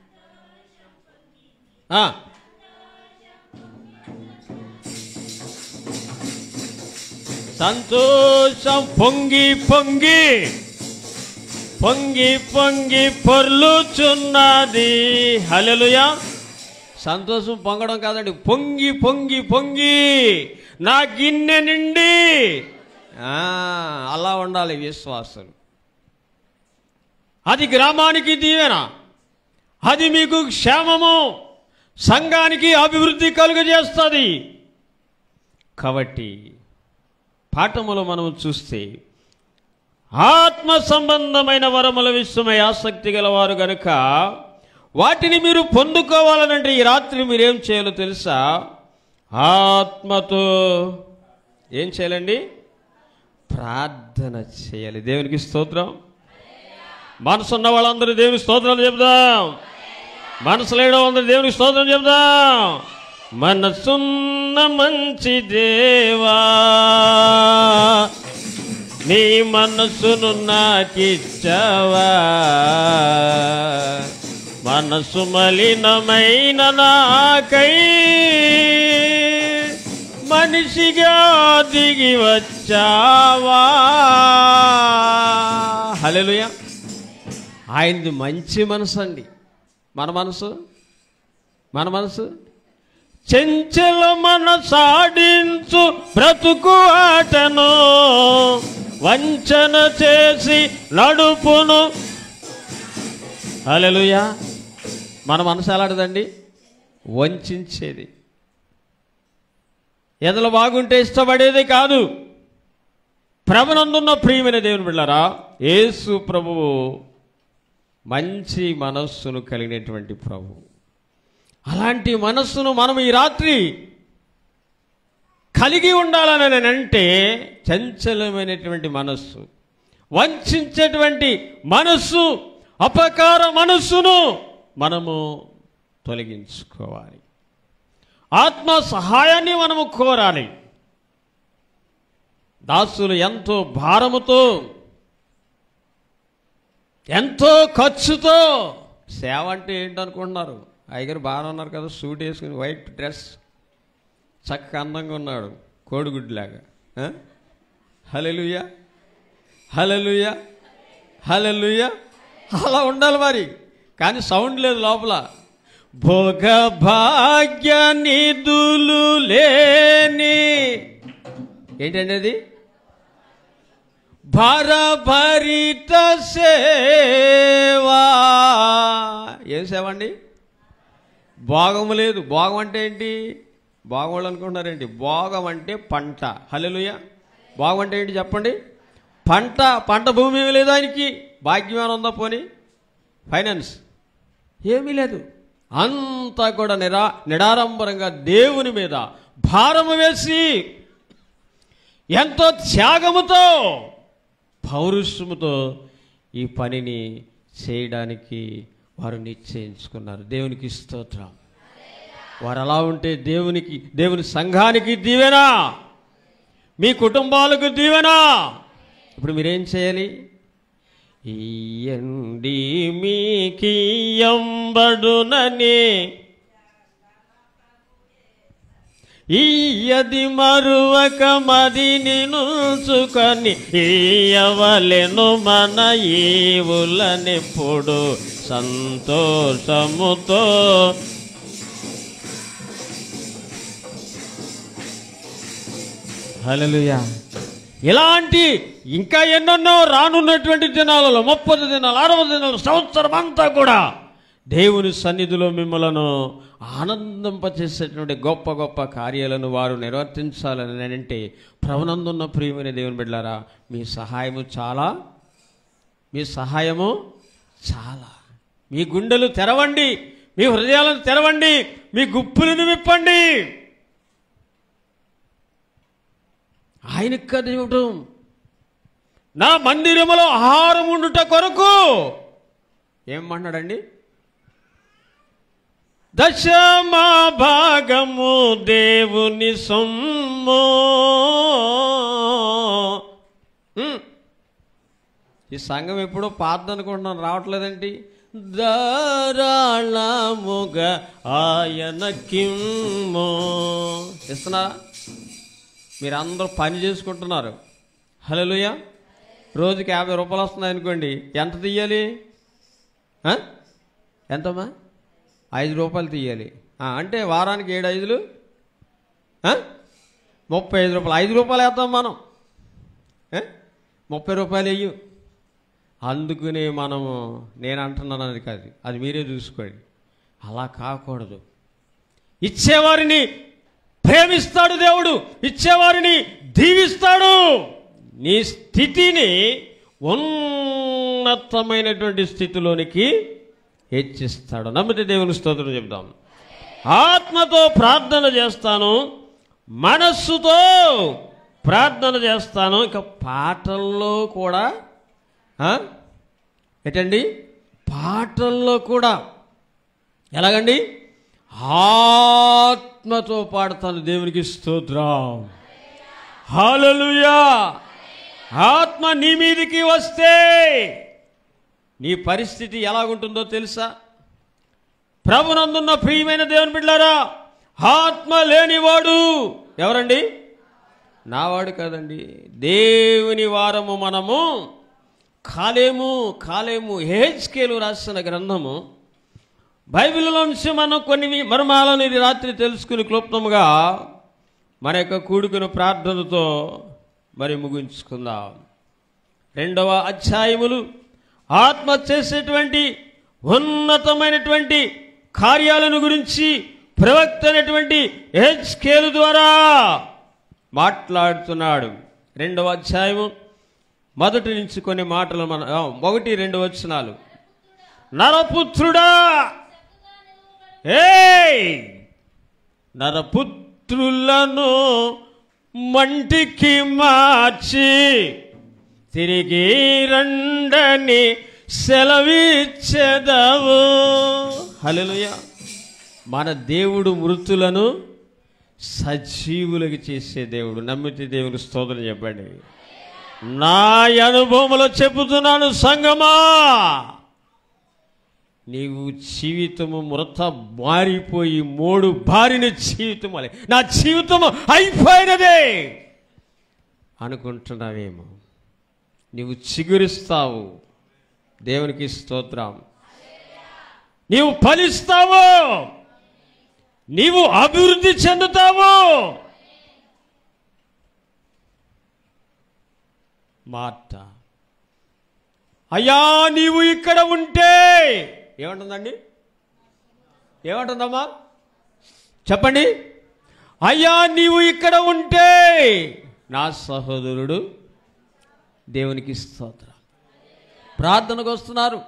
ఆ. సంతోషం పొంగి పొంగి పొంగి పొంగి పొర్లుచున్నది హల్లెలూయా సంతోషం పొంగడం కాదండి పొంగి పొంగి పొంగి నా గిన్నె నిండి ఆ, అలా ఉండాలి విశ్వాసులు అది గ్రామానికి దీవెన అది మీకు క్షేమము సంఘానికి అభివృద్ధి కలుగజేస్తుంది కాబట్టి పాఠములో మనం చూస్తే ఆత్మ సంబంధమైన వరముల విషయమై ఆసక్తి గలవారు గనుక వాటిని మీరు పొందుకోవాలనంటే ఈ రాత్రి మీరేం చేయాలో తెలుసా ఆత్మతో ఏం చేయాలండి ప్రార్థన చేయాలి దేవునికి స్తోత్రం మనసు ఉన్న వాళ్ళందరూ దేవునికి స్తోత్రాలు చెబుదాం మనసు లేని వాళ్ళందరూ దేవునికి స్తోత్రం చెబుదాం మనసున్న మంచి దేవా నీ మనసును నాకిచ్చవా మనసు మలినమైన నాకై మనిషిగా దిగి వచ్చావా హల్లెలూయా ఆయనది మంచి మనసు అండి మన మనసు మన మనసు చెంచల మనసాడించు బ్రతుకు ఆటను వంచన చేసి నడుపును హల్లెలూయా మన మనసు ఎలాంటిదండి వంచేది ఎదలు బాగుంటే ఇష్టపడేది కాదు ప్రభునందున్న ప్రియమైన దేవుని బిళ్ళారా యేసు ప్రభువు మంచి మనస్సును కలిగినటువంటి ప్రభు అలాంటి మనస్సును మనం ఈ రాత్రి కలిగి ఉండాలని అంటే చంచలమైనటువంటి మనస్సు వంచేటువంటి మనస్సు అపకార మనస్సును మనము తొలగించుకోవాలి ఆత్మ సహాయాన్ని మనము కోరాలి దాసులు ఎంతో భారముతో ఎంతో ఖర్చుతో సేవ అంటే ఏంటనుకుంటున్నారు అయ్యగారు బాగానే ఉన్నారు కదా సూట్ వేసుకుని వైట్ డ్రెస్ చక్కగా అందంగా ఉన్నాడు కోడిగుడ్లాగా హలెలుయ హలెలుయ హలెలుయ అలా ఉండాలి మరి కానీ సౌండ్ లేదు లోపల భోగ భాగ్య నిధులు లేని ఏంటండి అది భారభరిత సేవా ఏం సేవ అండి భోగము లేదు భోగం అంటే ఏంటి భోగం వాళ్ళు అనుకుంటున్నారేంటి భోగం అంటే పంట హల్లెలూయా భోగం అంటే ఏంటి చెప్పండి పంట పంట భూమి ఏమీ లేదు ఆయనకి భాగ్యమైన ఉందా పోని ఫైనాన్స్ ఏమీ లేదు అంతా కూడా నిరా నిడారంబరంగా దేవుని మీద భారము వేసి ఎంతో త్యాగముతో పౌరుషముతో ఈ పనిని చేయడానికి వారు నిశ్చయించుకున్నారు దేవునికి స్తోత్రం వారు అలా ఉంటే దేవునికి దేవుని సంఘానికి దీవెనా మీ కుటుంబాలకు దీవెనా ఇప్పుడు మీరేం చేయాలి ఇయ్యండి మీకియ్యంబడునని ఈయది మరువక మదిని నుంచుకొని ఈయవలెను మన ఈవులనెప్పుడు సంతోషముతో హల్లెలూయా ఇలాంటి ఇంకా ఎన్నెన్నో రానున్నటువంటి దినాలలో ముప్పది దినాలు అరవై దినాలు సంవత్సరం అంతా కూడా దేవుని సన్నిధిలో మిమ్మలను ఆనందింపచేసేటువంటి గొప్ప గొప్ప కార్యాలను వారు నిర్వర్తించాలని అంటే ప్రవనందున్న ప్రియమైన దేవుని బిడ్డారా మీ సహాయము చాలా మీ సహాయము చాలా మీ గుండెలు తెరవండి మీ హృదయాలను తెరవండి మీ గుప్పులను విప్పండి ఆయనకు కదా ఇవ్వటం నా మందిరములో ఆహారం ఉండుట కొరకు ఏమన్నాడండి దశమా భాగము దేవుని సొమ్ము హ్మ్. ఈ సంఘం ఎప్పుడో పాత అనుకుంటున్నాను రావట్లేదండి ధారాళముగా ఆయన కిమ్ము ఇస్తున్నా మీరందరూ పని చేసుకుంటున్నారు హలోయ రోజుకి యాభై రూపాయలు వస్తున్నాయి అనుకోండి ఎంత తీయాలి ఆ? ఎంతమ్మా ఐదు రూపాయలు తీయాలి ఆ, అంటే వారానికి ఏడు ఐదులు ఆ? ముప్పై ఐదు రూపాయలు ఐదు రూపాయలు వేద్దాం మనం ఏ? ముప్పై రూపాయలు వెయ్యి అందుకునే మనము నేను అంటున్నాను అది కాదు అది మీరే చూసుకోండి అలా కాకూడదు ఇచ్చేవారిని ప్రేమిస్తాడు దేవుడు ఇచ్చేవారిని దీవిస్తాడు నీ స్థితిని ఉన్నతమైనటువంటి స్థితిలోనికి హెచ్చిస్తాడు నమ్మితే దేవుని స్తోత్రం చెప్దాం ఆత్మతో ప్రార్థన చేస్తాను మనస్సుతో ప్రార్థన చేస్తాను ఇంకా పాటల్లో కూడా ఆ? ఏంటండి పాటల్లో కూడా ఎలాగండి ఆత్మతో పాడతాను దేవునికి స్తోత్రం హాలలుయా ఆత్మ నీ మీదికి వస్తే నీ పరిస్థితి ఎలాగుంటుందో తెలుసా ప్రభునందున్న ప్రియమైన దేవుని బిడ్డారా ఆత్మ లేనివాడు ఎవరండి నావాడు కాదండి దేవుని వారము మనము కాలేము కాలేము హేజ్కేలు రాసిన గ్రంథము బైబిల్లో నుంచి మనం కొన్ని మర్మాలను ఇది రాత్రి తెలుసుకుని క్లుప్తంగా మన యొక్క కూడుకుని ప్రార్థనతో మరి ముగించుకుందాం రెండవ అధ్యాయములు ఆత్మ చేసేటువంటి ఉన్నతమైనటువంటి కార్యాలను గురించి ప్రవక్త అయినటువంటి హెచ్కేలు ద్వారా మాట్లాడుతున్నాడు రెండవ అధ్యాయము మొదటి నుంచి కొన్ని మాటలు మన ఆ, ఒకటి రెండు వచనాలు నరపుత్రుడా ఏయ్ నరపుత్రులను మంటికి మార్చి తిరిగి రండని సెలవిచ్చెదవు హల్లెలూయా మన దేవుడు మృతులను సజీవులకు చేసే దేవుడు నమ్మితే దేవుడు స్తోత్రం చెప్పండి నా అనుభవంలో చెబుతున్నాను సంగమా నీవు జీవితము మృత మారిపోయి మూడు బారిన జీవితం అలే నా జీవితము అయిపోయినదే అనుకుంటున్నావేమో నీవు చిగురిస్తావు దేవునికి స్తోత్రం నీవు ఫలిస్తావు నీవు అభివృద్ధి చెందుతావు మాట అయ్యా నీవు ఇక్కడ ఉంటే ఏమంటుందండి ఏమంటుందమ్మా చెప్పండి అయ్యా నీవు ఇక్కడ ఉంటే నా సహోదరుడు దేవునికి స్తోత్రం ప్రార్థనకు వస్తున్నారు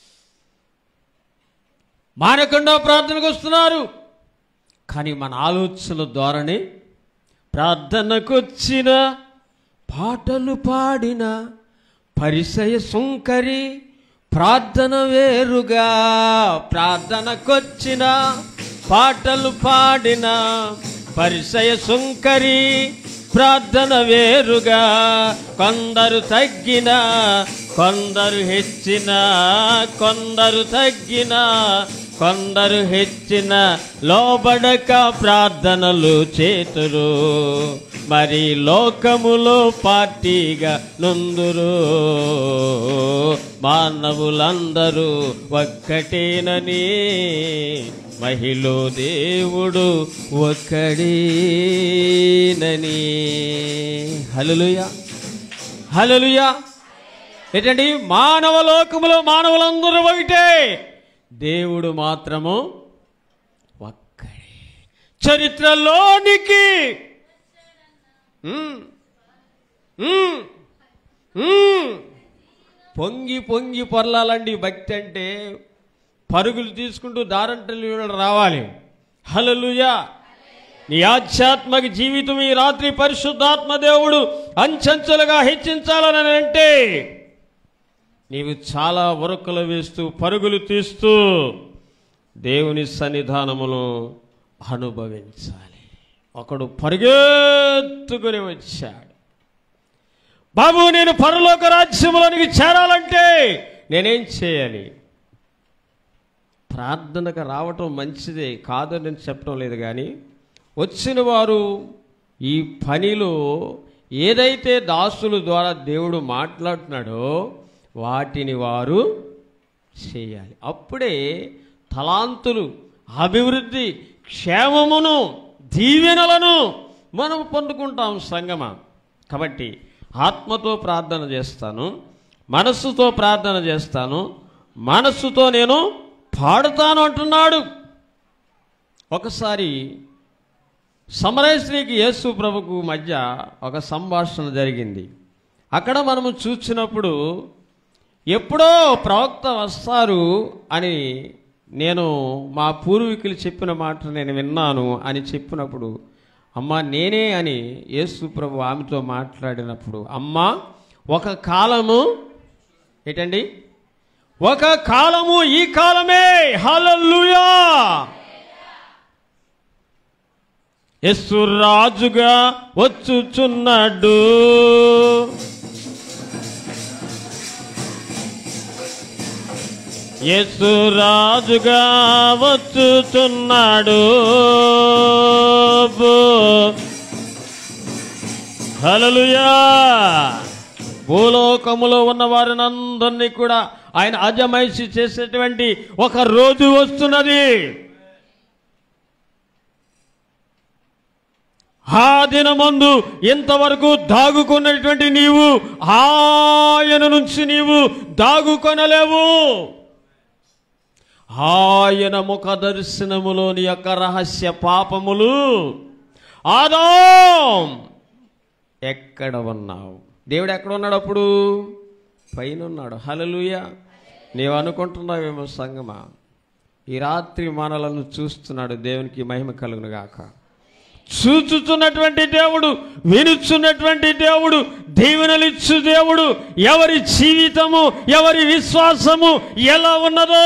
మానకుండా ప్రార్థనకు వస్తున్నారు కానీ మన ఆలోచన ద్వారానే ప్రార్థనకు వచ్చిన పాటలు పాడిన పరిసయ సుంకరి ప్రార్థన వేరుగా ప్రార్థనకొచ్చిన పాటలు పాడిన పరిసయ సుంకరి ప్రార్థన వేరుగా కొందరు తగ్గిన కొందరు హెచ్చిన కొందరు తగ్గిన కొందరు హెచ్చిన లోబడక ప్రార్థనలు చేతురు మరి లోకములో పార్టీగా నుందురు మానవులందరూ ఒక్కటేనని మహిళ దేవుడు ఒక్కడేనని హల్లెలూయా హల్లెలూయా ఏంటండి మానవ లోకములో మానవులందరూ ఒకటే దేవుడు మాత్రము ఒక్కడే చరిత్రలోనికి ఉమ్, ఉమ్, ఉమ్. పొంగి పొంగి పొరలాలండి భక్తి అంటే పరుగులు తీసుకుంటూ దారంటలు రావాలి హల్లెలూయా నీ ఆధ్యాత్మిక జీవితం ఈ రాత్రి పరిశుద్ధాత్మ దేవుడు అంచెంచెలుగా హెచ్చించాలని అంటే నీవు చాలా ఉరకలు వేస్తూ పరుగులు తీస్తూ దేవుని సన్నిధానమును అనుభవించాలి ఒకడు పరిగెత్తుకుని వచ్చాడు బాబు నేను పరలోక రాజ్యములోనికి చేరాలంటే నేనేం చేయాలి ప్రార్థనకు రావటం మంచిదే కాదని నేను చెప్పడం లేదు కానీ వచ్చిన వారు ఈ పనిలో ఏదైతే దాసుల ద్వారా దేవుడు మాట్లాడుతున్నాడో వాటిని వారు చేయాలి అప్పుడే తలాంతులు అభివృద్ధి క్షేమమును దీవెనలను మనం పొందుకుంటాం సంగమ కాబట్టి ఆత్మతో ప్రార్థన చేస్తాను మనస్సుతో ప్రార్థన చేస్తాను మనస్సుతో నేను పాడుతాను అంటున్నాడు ఒకసారి సమరస్త్రీకి యేసు ప్రభుకు మధ్య ఒక సంభాషణ జరిగింది అక్కడ మనము చూసినప్పుడు ఎప్పుడో ప్రవక్త వస్తారు అని నేను మా పూర్వీకులు చెప్పిన మాట నేను విన్నాను అని చెప్పినప్పుడు అమ్మ నేనే అని యేసు ప్రభు ఆమెతో మాట్లాడినప్పుడు అమ్మ ఒక కాలము ఏంటండి ఒక కాలము ఈ కాలమే హల్లెలూయా యస్సు రాజుగా వచ్చుచున్నాడు యేసు రాజుగా వచ్చుచున్నాడు హల్లెలూయా భూలోకములో ఉన్న వారిని అందరినీ కూడా ఆయన అజమైసి చేసేటువంటి ఒక రోజు వస్తున్నది ఆ దినమందు ఇంతవరకు దాగుకున్నటువంటి నీవు ఆయన నుంచి నీవు దాగుకొనలేవు ఆయన ముఖ దర్శనములోని యొక్క రహస్య పాపములు ఆదాం ఎక్కడ ఉన్నావు దేవుడు ఎక్కడ ఉన్నాడు అప్పుడు పైన ఉన్నాడు హలలుయ నీవు అనుకుంటున్నావేమో సంగమా ఈ రాత్రి మనలను చూస్తున్నాడు దేవునికి మహిమ కలుగును గాక చూచుచున్నటువంటి దేవుడు వినుచున్నటువంటి దేవుడు దీవెనలిచ్చు దేవుడు ఎవరి జీవితము ఎవరి విశ్వాసము ఎలా ఉన్నదో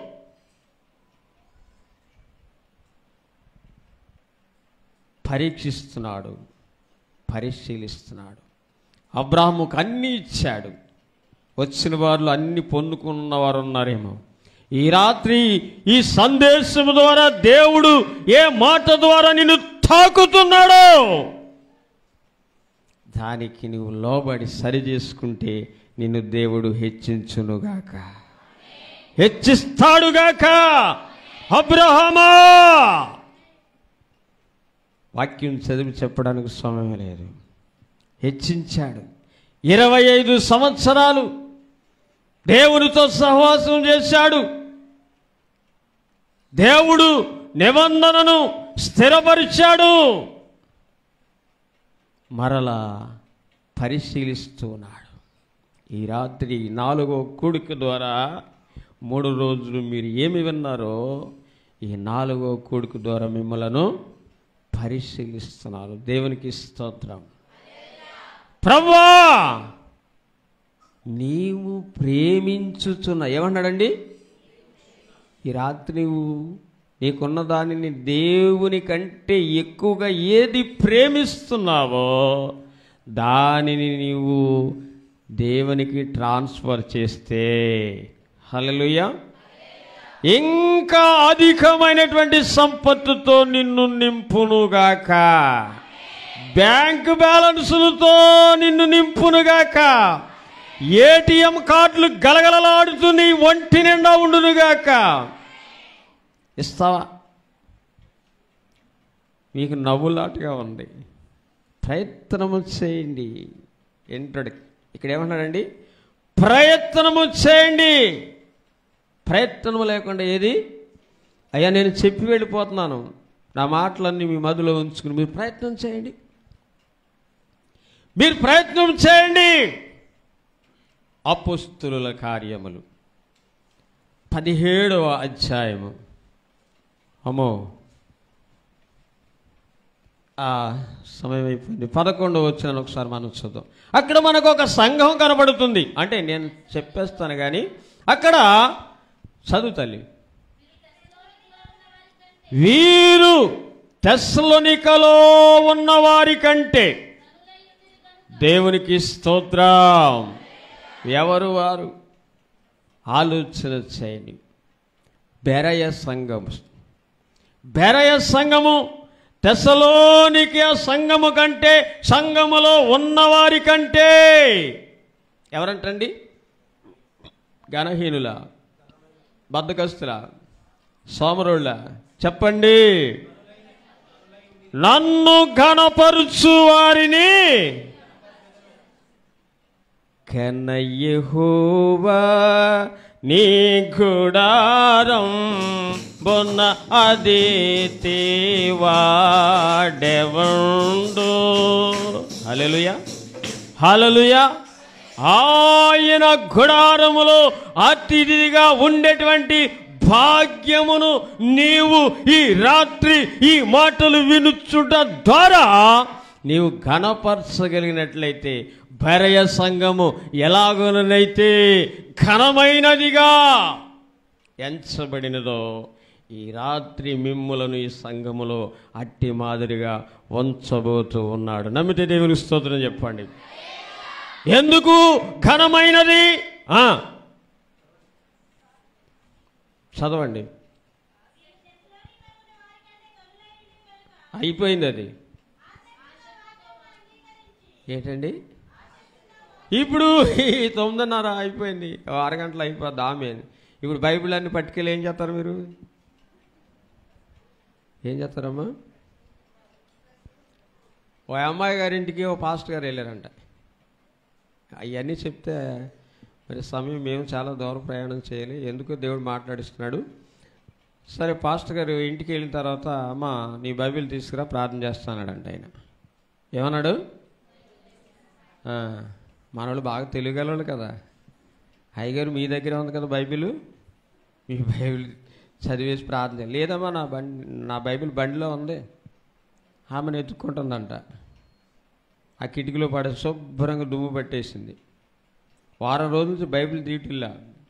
పరీక్షిస్తున్నాడు పరిశీలిస్తున్నాడు అబ్రాహముకు అన్ని ఇచ్చాడు వచ్చిన వారు అన్ని పొందుకున్న వారు ఉన్నారేమో ఈ రాత్రి ఈ సందేశం ద్వారా దేవుడు ఏ మాట ద్వారా నిన్ను తాకుతున్నాడో దానికి నువ్వు లోబడి సరి చేసుకుంటే నిన్ను దేవుడు హెచ్చించునుగాక హెచ్చిస్తాడుగాక అబ్రహమా వాక్యం చదివి చెప్పడానికి సమయం లేదు హెచ్చించాడు ఇరవై ఐదు సంవత్సరాలు దేవునితో సహవాసం చేశాడు దేవుడు నిబంధనను స్థిరపరిచాడు మరలా పరిశీలిస్తున్నాడు ఈ రాత్రి నాలుగో కూడిక ద్వారా మూడు రోజులు మీరు ఏమి విన్నారో ఈ నాలుగో కూడిక ద్వారా మిమ్మలను పరిశీలిస్తున్నారు దేవునికి స్తోత్రం ప్రభా నీవు ప్రేమించుచున్న ఏమన్నాడండి ఈ రాత్రి నీవు నీకున్న దానిని దేవుని కంటే ఎక్కువగా ఏది ప్రేమిస్తున్నావో దానిని నీవు దేవునికి ట్రాన్స్ఫర్ చేస్తే హల్లెలూయా ఇంకా అధికమైనటువంటి సంపత్తుతో నిన్ను నింపునుగాక బ్యాంకు బ్యాలెన్సులతో నిన్ను నింపునుగాక ఏటీఎం కార్డులు గలగలలాడుతూ నీ ఒంటి నిండా ఉండునుగాక ఇస్తావా మీకు నవ్వులాటగా ఉంది ప్రయత్నము చేయండి ఏంటాడు ఇక్కడ ఏమన్నాడండి ప్రయత్నము చేయండి ప్రయత్నము లేకుండా ఏది అయ్యా నేను చెప్పి వెళ్ళిపోతున్నాను నా మాటలన్నీ మీ మదిలో ఉంచుకుని మీరు ప్రయత్నం చేయండి మీరు ప్రయత్నం చేయండి అపుస్తుల కార్యములు పదిహేడవ అధ్యాయము అమ్మో ఆ సమయం అయిపోయింది పదకొండవ వచ్చిన ఒకసారి మనం చూద్దాం అక్కడ మనకు ఒక సంఘం కనబడుతుంది అంటే నేను చెప్పేస్తాను కానీ అక్కడ చదువు తల్లి వీరు తెస్లోనికలో ఉన్న వారి కంటే దేవునికి స్తోత్రం ఎవరు వారు ఆలోచన చేయండి బెరయ సంఘం బెరయ సంఘము తెసలోనికి సంఘము కంటే సంఘములో ఉన్నవారి కంటే ఎవరంటండి గణహీనుల బద్దకస్తుల సోమరుళ్ళ చెప్పండి నన్ను ఘనపరుచు వారిని కనయ్యహోవా నీ గుడారం బొన్న అదితి వాడెవండు హల్లెలూయా హల్లెలూయా ఆయన గుడారములో అతిథిగా ఉండేటువంటి భాగ్యమును నీవు ఈ రాత్రి ఈ మాటలు వినుచుట ద్వారా నీవు ఘనపరచగలిగినట్లయితే భరయ సంఘము ఎలాగోనైతే ఘనమైనదిగా ఎంచబడినదో ఈ రాత్రి మిమ్ములను ఈ సంఘములో అట్టి మాదిరిగా ఉంచబోతూ ఉన్నాడు నమ్మితే దేవుని స్తోత్రం చెప్పండి ఎందుకు ఘనమైనది ఆ. చదవండి అయిపోయింది అది ఏంటండి ఇప్పుడు ఈ తొమ్మిదిన్నర అయిపోయింది ఓ అరగంటలో అయిపోద్ది ఆమె ఇప్పుడు బైబిల్ అన్ని పట్టుకెళ్ళి ఏం చేస్తారు మీరు ఏం చేస్తారమ్మా ఓ అమ్మాయి గారింటికి ఓ పాస్ట్ గారు వెళ్ళారంట అవన్నీ చెప్తే మరి సమయం మేము చాలా దూరం ప్రయాణం చేయాలి ఎందుకు దేవుడు మాట్లాడిస్తున్నాడు సరే పాస్టర్ గారు ఇంటికి వెళ్ళిన తర్వాత అమ్మ నీ బైబిల్ తీసుకురా ప్రార్థన చేస్తానాడంట ఆయన ఏమన్నాడు ఆ, మనోళ్ళు బాగా తెలియగలవాళ్ళు కదా అయ్యగారు మీ దగ్గర ఉంది కదా బైబిల్ మీ బైబిల్ చదివేసి ప్రార్థన చేయాలి లేదమ్మా నా బండి నా బైబిల్ బండిలో ఉంది ఆమెను ఎత్తుక్కుంటుందంట ఆ కిటికీలో పడే శుభ్రంగా దుమ్ము పట్టేసింది వారం రోజుల నుంచి బైబిల్ తీయటిల్లా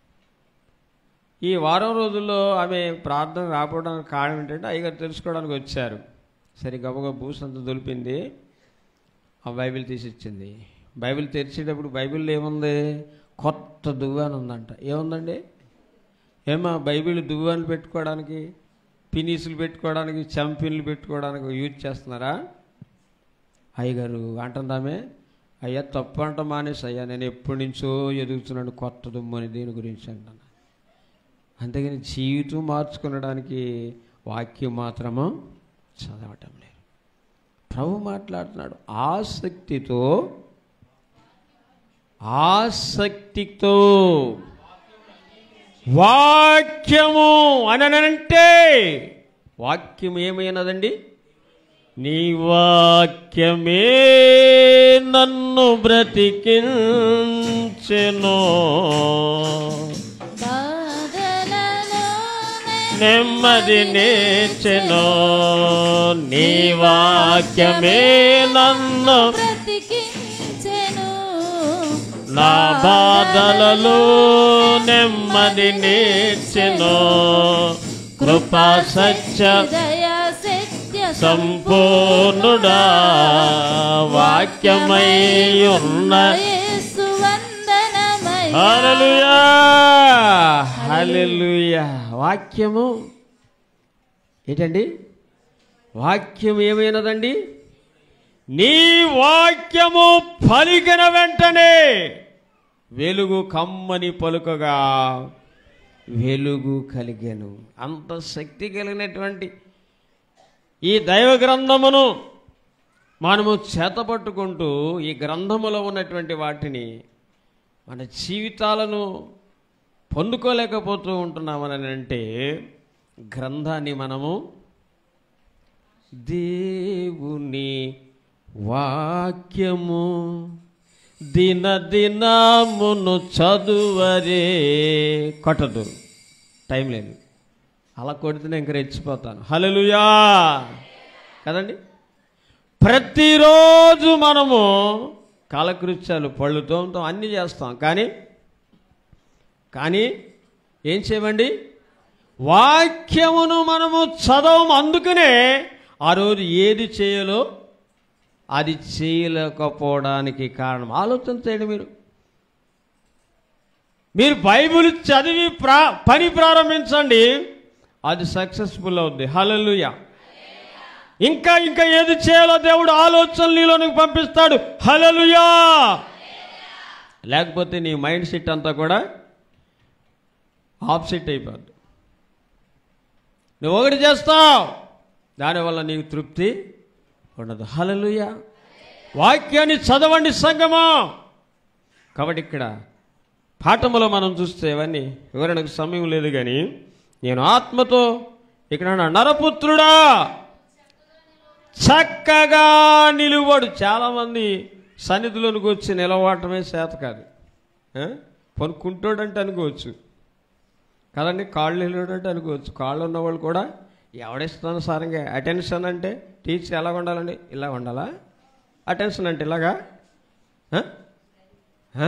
ఈ వారం రోజుల్లో ఆమె ప్రార్థన రాకపోవడానికి కారణం ఏంటంటే అయ్యగారు తెలుసుకోవడానికి వచ్చారు సరే గబగబా భూసంత దొలిపింది ఆ బైబిల్ తీసి ఇచ్చింది బైబిల్ తెరిచేటప్పుడు బైబిల్లో ఏముంది కొత్త దువ్వాని ఉందంట ఏముందండి ఏమా బైబిల్ దువ్వాన్లు పెట్టుకోవడానికి పినీసులు పెట్టుకోవడానికి చంపిన్లు పెట్టుకోవడానికి యూజ్ చేస్తున్నారా అయ్యగారు అంటుందామే అయ్యా తప్పు అంట మానేసి అయ్యా నేను ఎప్పటి నుంచో ఎదుగుతున్నాను కొత్త దుమ్ము అని దీని గురించి అంటాను అంతేగాని జీవితం మార్చుకునడానికి వాక్యం మాత్రము చదవటం లేదు ప్రభు మాట్లాడుతున్నాడు ఆసక్తితో ఆసక్తితో వాక్యము అననంటే వాక్యం ఏమైనదండి నీ వాక్యమే నన్ను బ్రతికించెను నెమ్మది నేర్చెను నీ వాక్యమే నన్ను బ్రతికించెను నా బాధలలో నెమ్మది నేర్చెను కృపా సత్య దయా సత్య సంపూర్ణుడా వాక్యమై ఉన్న యేసు వందనమయ్యా హల్లెలూయా హల్లెలూయా వాక్యము ఏంటండి వాక్యం ఏమైనదండి నీ వాక్యము పలికిన వెంటనే వెలుగు కమ్మని పలుకగా వెలుగు కలిగాను అంత శక్తి కలిగినటువంటి ఈ దైవ గ్రంథమును మనము చేతపట్టుకుంటూ ఈ గ్రంథములో ఉన్నటువంటి వాటిని మన జీవితాలను పొందుకోలేకపోతూ ఉంటున్నామని అంటే గ్రంథాన్ని మనము దేవుని వాక్యము దిన దినమును చదువరే కొట్టదు టైం లేదు అలా కొడితే నేను ఇంకా రెచ్చిపోతాను హల్లెలూయా కదండి ప్రతిరోజు మనము కాలకృత్యాలు పళ్ళు తోముతాం అన్నీ చేస్తాం కానీ కానీ ఏం చేయమండి వాక్యమును మనము చదవం అందుకనే ఆ రోజు ఏది చేయాలో అది చేయలేకపోవడానికి కారణం ఆలోచన చేయండి మీరు మీరు బైబిల్ చదివి ప్రా పని ప్రారంభించండి అది సక్సెస్ఫుల్ అవుద్ది హలలుయ ఇంకా ఇంకా ఏది చేయాలో దేవుడు ఆలోచనలు నీలోనికి పంపిస్తాడు హలలుయా లేకపోతే నీ మైండ్ సెట్ అంతా కూడా ఆప్సెట్ అయిపోద్ది నువ్వు ఒకటి చేస్తావు దానివల్ల నీకు తృప్తి ఉండదు హలలుయ వాక్యాన్ని చదవండి సంగమా కాబట్టి ఇక్కడ పాఠములో మనం చూస్తే ఇవన్నీ వివరణకు సమయం లేదు కానీ నేను ఆత్మతో ఇక్కడ అన్నా, నరపుత్రుడా చక్కగా నిలువడు చాలామంది సన్నిధిలోనికి వచ్చి నిలవటమే చేత కాదు ఆ? పనుకుంటాడంటే అనుకోవచ్చు కదండి కాళ్ళు నిలవడంటే అనుకోవచ్చు కాళ్ళు ఉన్నవాళ్ళు కూడా ఎవడిస్తాను సారంగా అటెన్షన్ అంటే టీచర్ ఎలా ఉండాలండి ఇలా ఉండాలా అటెన్షన్ అంటే ఇలాగా ఆ? ఆ?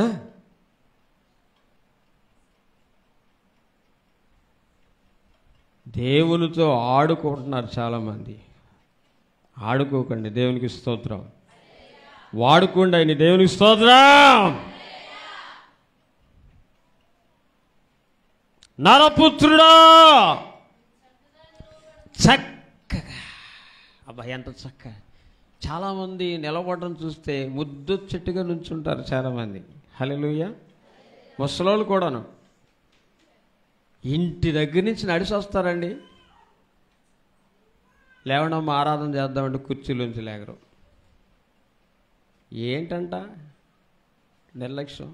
దేవునితో ఆడుకుంటున్నారు చాలామంది ఆడుకోకండి దేవునికి స్తోత్రం వాడుకోండి ఆయన దేవునికి స్తోత్రం నరపుత్రుడా చక్కగా అబ్బా ఎంత చక్క చాలామంది నిలబడడం చూస్తే ముద్దు చెట్టుగా నుంచుంటారు చాలామంది హలోయ ముసలోళ్ళు కూడాను ఇంటి దగ్గర నుంచి నడిచి వస్తారండి లేవడం ఆరాధన చేద్దామంటే కుర్చీలోంచి లేగరు ఏంటంట నిర్లక్ష్యం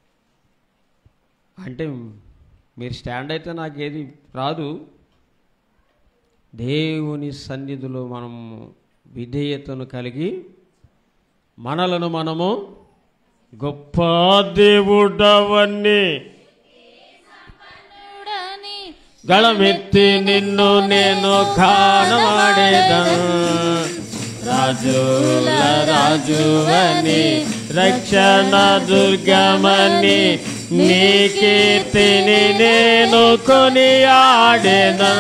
అంటే మీరు స్టాండ్ అయితే నాకేది రాదు దేవుని సన్నిధిలో మనము విధేయతను కలిగి మనలను మనము గొప్ప దేవుడవన్నీ దేవుడని గళమెత్తి నిన్ను నేను కానవాడేదా రాజుల రాజువని రక్షణ దుర్గమని నీ కీర్తిని నేను కొనియాడేదా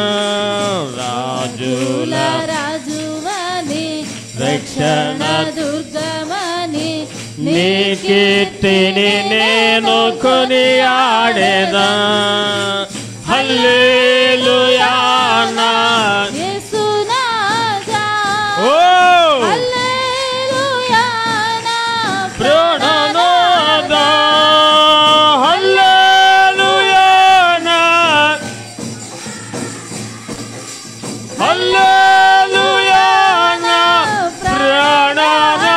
రాజుల రాజువని రక్షణ దుర్గమని నీ కీర్తిని నేను కొనియాడేదా హల్లెలూయా నా యేసునాథా ఓ హల్లెలూయా నా ప్రాణనాథ హల్లెలూయా నా హల్లెలూయా నా ప్రాణనాథ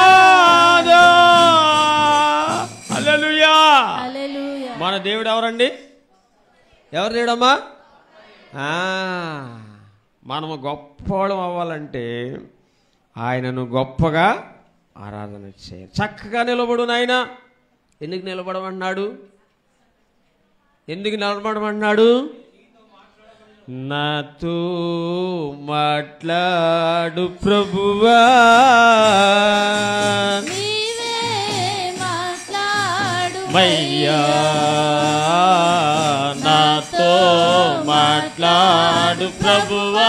హల్లెలూయా హల్లెలూయా మన దేవుడు ఎవరండి ఎవరు దేవుడమ్మా ఆ, మనము గొప్పవాళ్ళం అవ్వాలంటే ఆయనను గొప్పగా ఆరాధన చేయాలి చక్కగా నిలబడు నాయన ఎందుకు నిలబడమన్నాడు ఎందుకు నిలబడమన్నాడు నాతో మాట్లాడు ప్రభువా నీవే మాట్లాడు మయ్యా నాతో మాట్లాడు ప్రభువా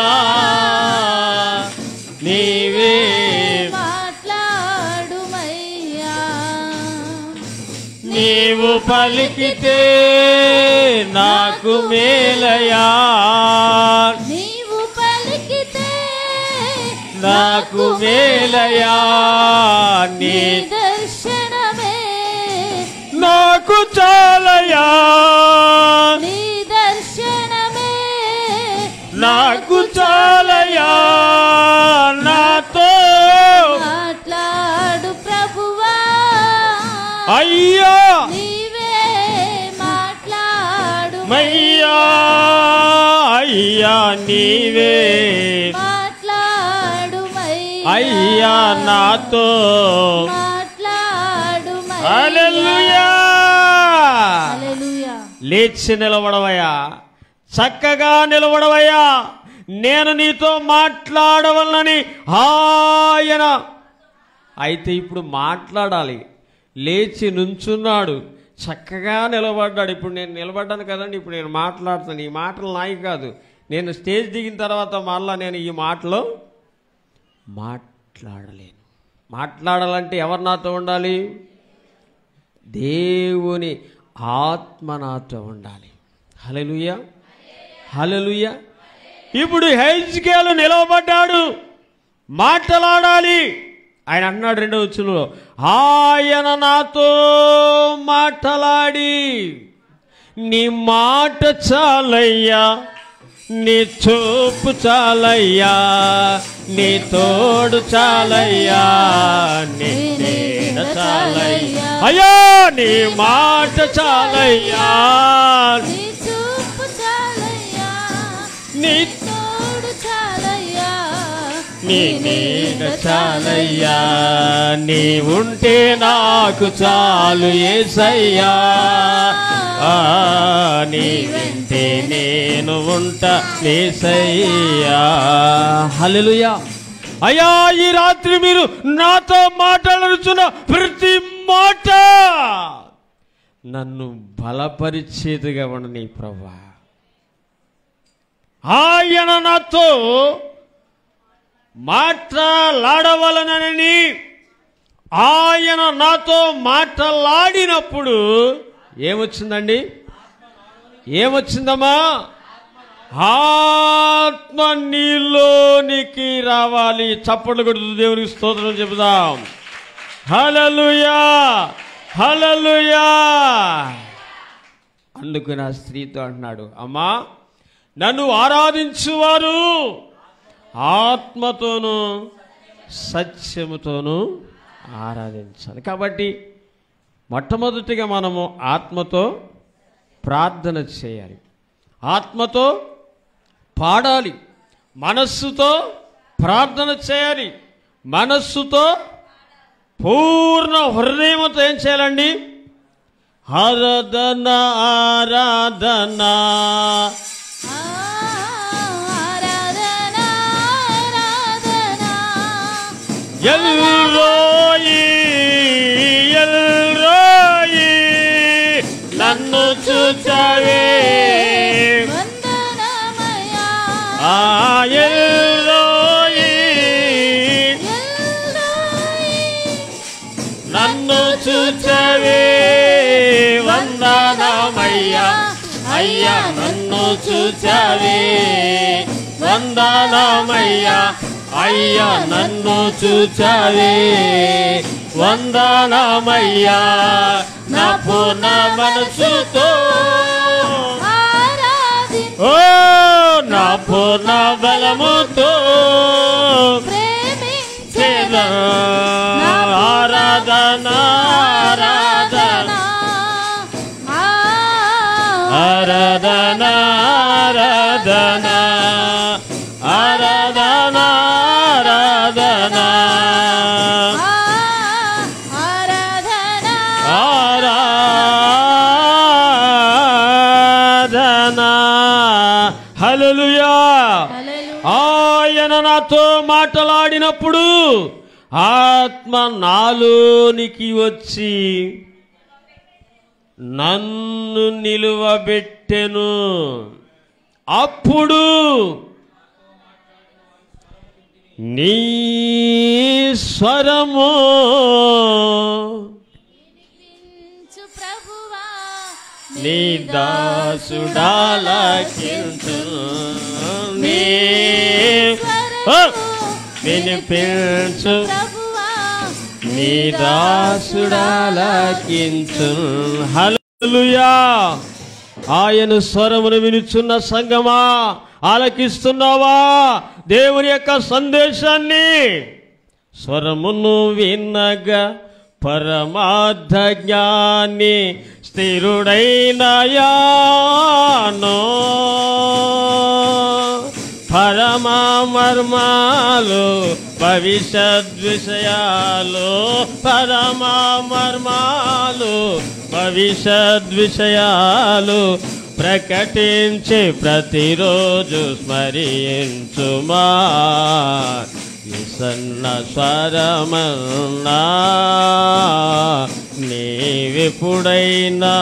నీవే మాట్లాడు మయ్యా నీవు నీవు పలికితే నాకు మేలయా నీవు పలికితే నాకు మేలయా నీ నీ దర్శనమే నాకు చాలయా నీ దర్శనమే నాకు చాలయా నాతో మాట్లాడు ప్రభువా అయ్యా నీవే మాట్లాడు మయ్యా అయ్యా నీవే మాట్లాడు అయ్యా నాతో మాట్లాడు హల్లెలూయా హల్లెలూయా లేచి నిలబడవయ్యా చక్కగా నిలబడవయ్యా నేను నీతో మాట్లాడవలనని ఆయన అయితే ఇప్పుడు మాట్లాడాలి లేచి నుంచున్నాడు చక్కగా నిలబడ్డాడు ఇప్పుడు నేను నిలబడ్డాను కదండి ఇప్పుడు నేను మాట్లాడుతాను ఈ మాటలు నాయి కాదు నేను స్టేజ్ దిగిన తర్వాత మళ్ళా నేను ఈ మాటలు మాట్లాడలేను మాట్లాడాలంటే ఎవరు నాతో ఉండాలి దేవుని ఆత్మ నాతో ఉండాలి హలలుయ హలలుయ ఇప్పుడు హెజ్కేలు నిలవబడ్డాడు మాట్లాడాలి ఆయన అన్నాడు రెండో వచ్చులో ఆయన నాతో మాట్లాడి నీ మాట చాలయ్యా నీ చూపు చాలయ్యా నీ తోడు చాలయ్యా నీ నీడ చాలయ్యా అయ్యా నీ మాట చాలయ్యా నీ చూపు చాలయ్యా నీ తోడు చాలయ్యా నీ నీడ చాలయ్యా నీ ఉంటే నాకు చాలు ఏసయ్యా ఆ, నీ వింటే నేను ఉంటా ఏసయ్యా హల్లెలూయా అయ్యా ఈ రాత్రి మీరు నాతో మాట్లాడుతున్న ప్రతి మాట నన్ను బలపరిచేదిగా ఉండని ప్రభా ఆయన నాతో మాట్లాడవలనని ఆయన నాతో మాట్లాడినప్పుడు ఏమొచ్చిందండి ఏమొచ్చిందమ్మా ఆత్మ నీలోనికి రావాలి చప్పట్లు కొడుతూ దేవునికి స్తోత్రం చెబుదాం హలలుయా హలలుయా అందుకు నా స్త్రీతో అంటున్నాడు అమ్మా నన్ను ఆరాధించువారు ఆత్మతోనూ సత్యముతోనూ ఆరాధించాలి కాబట్టి మొట్టమొదటిగా మనము ఆత్మతో ప్రార్థన చేయాలి ఆత్మతో పాడాలి మనస్సుతో ప్రార్థన చేయాలి మనస్సుతో పూర్ణ హృదయంతో ఏం చేయాలండి ఆరాధన ఆరాధన ఆరాధన ఆరాధన ఎల్రోయి ఎల్రోయి నన్ను చూచావే వందనమయ్యా ఆ ఎల్రోయి ఎల్లోయి నన్ను చూచవే వందనమయ్యా అయ్యా నన్ను చూచవే వందనమయ్యా అయ్యా నన్ను చూచవే వందనమయ్యా నా పూర్ణ మనసుతో ఆరాధి ఓ నా పూర్ణ బలముతో ప్రేమించేదా ఆరాధన ఆరాధన ఆరాధన ఆరాధన ఆరాధన ఆరాధన ఆరాధన ఆరాధన హల్లెలూయా ఆయన నాతో మాట్లాడినప్పుడు ఆత్మ నాలోనికి వచ్చి నన్ను నిలువబెట్టెను అప్పుడు నీ స్వరము వినిపించు ప్రభువా నీ దాసుడాలకించు నీ ఓ! వినిపించు ప్రభువా నీ దాసుడాలకించు హల్లెలూయా ఆయన స్వరమును వినుచున్న సంగమా ఆలకిస్తున్నావా దేవుని యొక్క సందేశాన్ని స్వరమును వినగా పరమార్థ జ్ఞాని స్థిరుడైన యానో పరమా మర్మాలు భవిష్యత్ విషయాలు పరమా మర్మాలు భవిష్యత్ విషయాలు ప్రకటించి ప్రతిరోజు స్మరించుమా ఈ సన్న స్వరమన్నా నీవెప్పుడైనా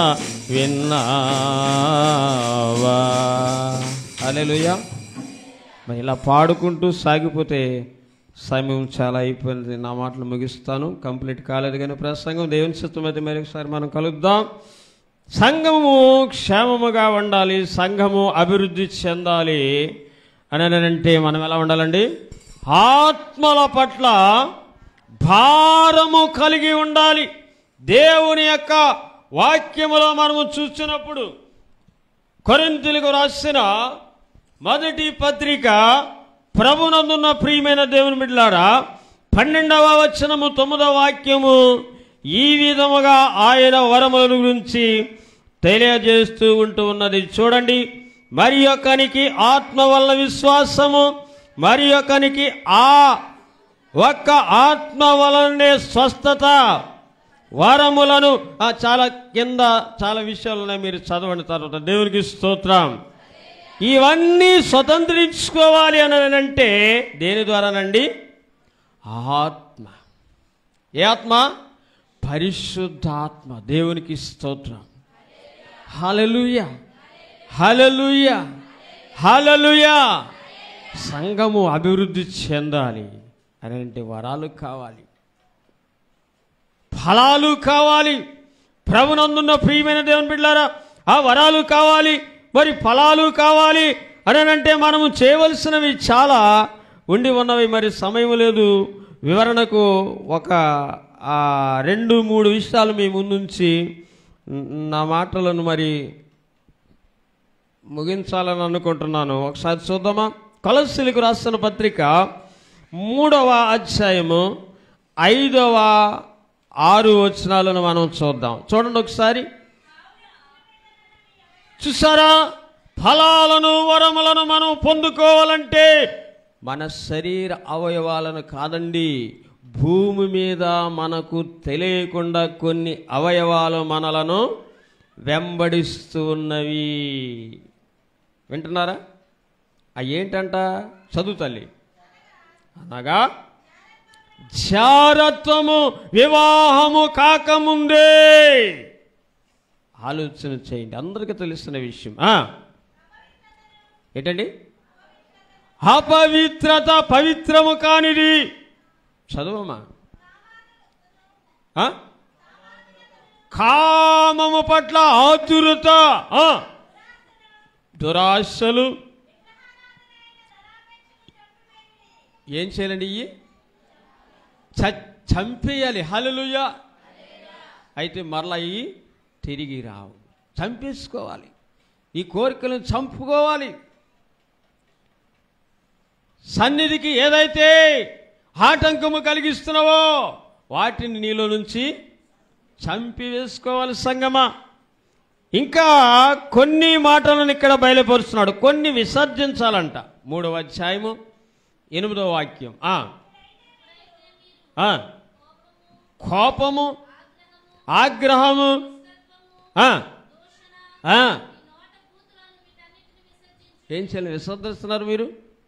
విన్నావా అలెలుయా మరి ఇలా పాడుకుంటూ సాగిపోతే సమయం చాలా అయిపోయింది నా మాటలు ముగిస్తాను కంప్లీట్ కాలేదు కానీ ప్రసంగం దేవుని చిత్తం అయితే మరొకసారి మనం కలుద్దాం సంఘము క్షేమముగా ఉండాలి సంఘము అభివృద్ధి చెందాలి అని అంటే మనం ఎలా ఉండాలండి ఆత్మల పట్ల భారము కలిగి ఉండాలి దేవుని యొక్క వాక్యములో మనము చూసినప్పుడు కొరింతలకు రాసిన మొదటి పత్రిక ప్రభునందున్న ప్రియమైన దేవుని బిడ్డలారా పన్నెండవ వచనము తొమ్మిదవ వాక్యము ఈ విధముగా ఆయన వరముల గురించి తెలియజేస్తూ ఉంటూ ఉన్నది చూడండి మరి ఒకనికి ఆత్మ వల్ల విశ్వాసము మరి ఒకనికి ఆ ఒక్క ఆత్మ వలనే స్వస్థత వరములను ఆ, చాలా కింద చాలా విషయాలు ఉన్నాయి మీరు చదవండి తర్వాత దేవునికి స్తోత్రం ఇవన్నీ స్వతంత్రించుకోవాలి అని అంటే దేని ద్వారానండి ఆత్మ ఏ ఆత్మ పరిశుద్ధాత్మ దేవునికి స్తోత్రం హలలుయ హలలుయ హలలుయ సంఘము అభివృద్ధి చెందాలి అని అంటే వరాలు కావాలి ఫలాలు కావాలి ప్రభునందున్న ప్రియమైన దేవుని బిడ్డారా ఆ వరాలు కావాలి మరి ఫలాలు కావాలి అని అంటే మనము చేయవలసినవి చాలా ఉండి ఉన్నవి మరి సమయం లేదు వివరణకు ఒక ఆ, రెండు మూడు విషయాలు మీ ముందుంచి న- నా మాటలను మరి ముగించాలని అనుకుంటున్నాను ఒకసారి చూద్దామా కొలస్సీలకు రాసిన పత్రిక మూడవ అధ్యాయము ఐదవ ఆరు వచనాలను మనం చూద్దాం చూడండి ఒకసారి చూసారా ఫలాలను వరములను మనం పొందుకోవాలంటే మన శరీర అవయవాలను కాదండి భూమి మీద మనకు తెలియకుండా కొన్ని అవయవాలు మనలను వెంబడిస్తూ ఉన్నవి వింటున్నారా ఆ ఏంటంట చదువు తల్లి అనగా జారత్వము వివాహము కాకముందే ఆలోచన చేయండి అందరికీ తెలుస్తున్న విషయం ఆ. ఏంటండి అపవిత్రత పవిత్రము కానిది చదువమ్మా ఆ? కామము పట్ల ఆతురత ఆ. దురాశలు ఏం చేయాలండి ఇవి చ- చంపేయాలి హలలుయ అయితే మరలా ఇవి తిరిగి రావు చంపేసుకోవాలి ఈ కోరికలను చంపుకోవాలి సన్నిధికి ఏదైతే ఆటంకము కలిగిస్తున్నావో వాటిని నీలో నుంచి చంపివేసుకోవాలి సంగమా ఇంకా కొన్ని మాటలను ఇక్కడ బయలుపరుస్తున్నాడు కొన్ని విసర్జించాలంట మూడవ అధ్యాయము ఎనిమిదవ వాక్యం ఆ. ఆ. కోపము ఆగ్రహము ఆ. ఆ. ఏం చేయాలి విసర్జిస్తున్నారు మీరు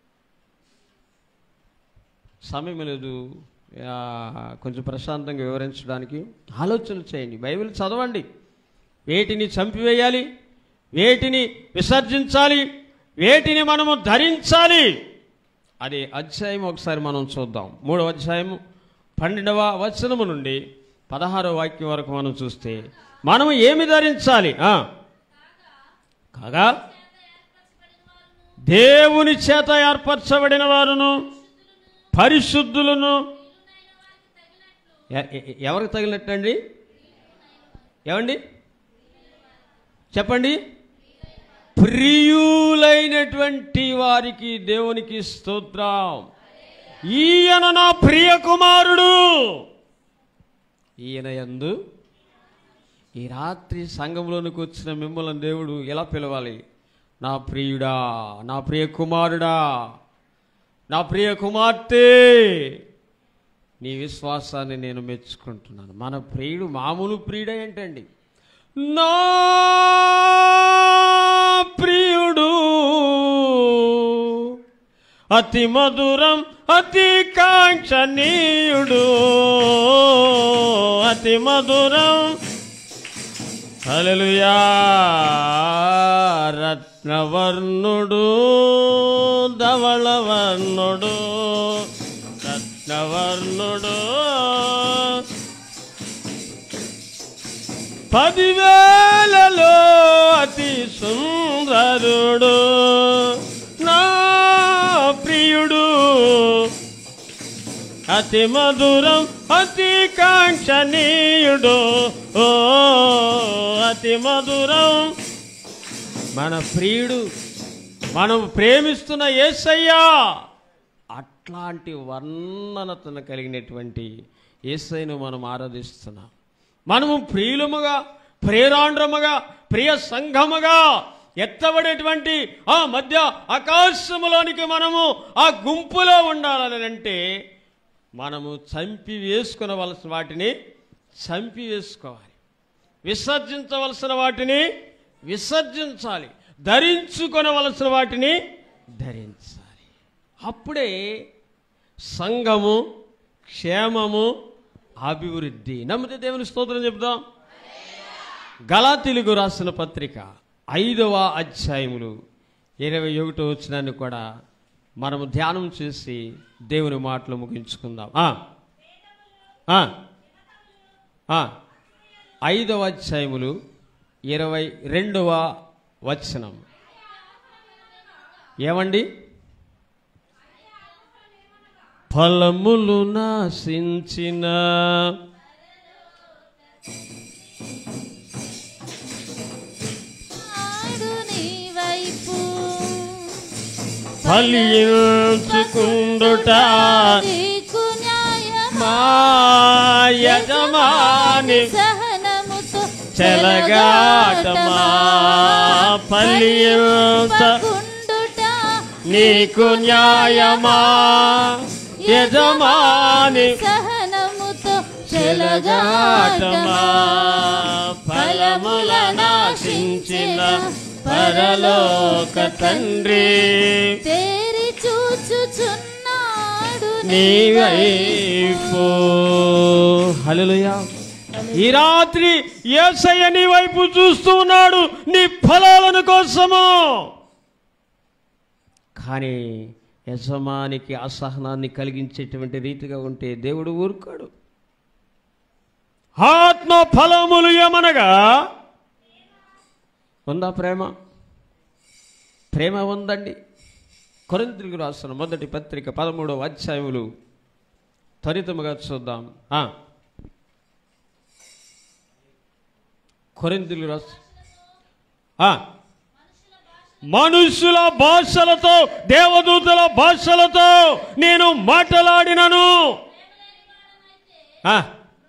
సమయం లేదు ఆ, కొంచెం ప్రశాంతంగా వివరించడానికి ఆలోచన చేయండి బైబిల్ చదవండి వేటిని చంపివేయాలి వేటిని విసర్జించాలి వేటిని మనము ధరించాలి అది అధ్యాయం ఒకసారి మనం చూద్దాం మూడవ అధ్యాయము పన్నెండవ వచనము నుండి పదహారవ వాక్యం వరకు మనం చూస్తే మనము ఏమి ధరించాలి ఆ, కాగా దేవుని చేత ఏర్పరచబడిన వారును పరిశుద్ధులను ఎ- ఎ- ఎవరికి తగిలినట్టండి ఏమండి చెప్పండి ప్రియులైనటువంటి వారికి దేవునికి స్తోత్రం ఈయన నా ప్రియ కుమారుడు ఈయన యందు ఈ రాత్రి సంఘంలోనికి వచ్చిన మిమ్మల్ని దేవుడు ఎలా పిలవాలి నా ప్రియుడా నా ప్రియ కుమారుడా నా ప్రియ కుమార్తె నీ విశ్వాసాన్ని నేను మెచ్చుకుంటున్నాను మన ప్రియుడు మామూలు ప్రియుడే ఏంటండి నా ప్రియుడు అతి మధురం అతి కాంక్షణీయుడు అతి మధురం హల్లెలూయా రత్నవర్ణుడు ధవళవర్ణుడు రత్నవర్ణుడు పదివేలలో అతి సుందరుడు నా ప్రియుడు అతి మధురం అతి కాంక్షణీయుడు ఓ అతి మధురం మన ప్రియుడు మనం ప్రేమిస్తున్న యేసయ్యా అట్లాంటి వర్ణనతను కలిగినటువంటి యేసయ్యను మనం ఆరాధిస్తున్నాం మనము ప్రియులముగా ప్రేరాండ్రముగా ప్రియ సంఘముగా ఎత్తబడేటువంటి ఆ మధ్య ఆకాశములోనికి మనము ఆ గుంపులో ఉండాలని అంటే మనము చంపి వేసుకునవలసిన వాటిని చంపి వేసుకోవాలి విసర్జించవలసిన వాటిని విసర్జించాలి ధరించుకొనవలసిన వాటిని ధరించాలి అప్పుడే సంఘము క్షేమము అభివృద్ధి నమ్మితే దేవుని స్తోత్రం చెప్దాం గలాతీలకు రాసిన పత్రిక ఐదవ అధ్యాయములు ఇరవై ఒకటో వచ్చినాన్ని కూడా మనము ధ్యానం చేసి దేవుని మాటలు ముగించుకుందాం ఆ. ఆ. ఆ. ఐదవ అధ్యాయములు ఇరవై రెండవ వచనం ఏమండి ఫలములు నాశించిన ఆడు నీ వైపు ఫలించుకుండుట నీకు న్యాయమా? మా యజమాని సహనముతో చెలగాటమా ఫలించ ఫలింపకుండుట నీకు న్యాయమా యజమాని సహనముతో చెలగాటమా ఫలముల నాశించిన పరలోక తండ్రి తేరి చూచుచున్నాడు నీ వైపు హల్లెలూయా ఈ రాత్రి యేసయ్య నీ వైపు చూస్తూ ఉన్నాడు నీ ఫలాలను కోసము కానీ యజమానికి అసహనాన్ని కలిగించేటువంటి రీతిగా ఉంటే దేవుడు ఊరుకోడు ఆత్మ ఫలములు ఏమనగా ఉందా ప్రేమ ప్రేమ ఉందండి కొరింతలకు రాసిన మొదటి పత్రిక పదమూడవ అధ్యాయములు త్వరితముగా చూద్దాం ఆ. కొరింతలు రాస్ ఆ. మనుషుల భాషలతో దేవదూతల భాషలతో నేను మాట్లాడినను ఆ.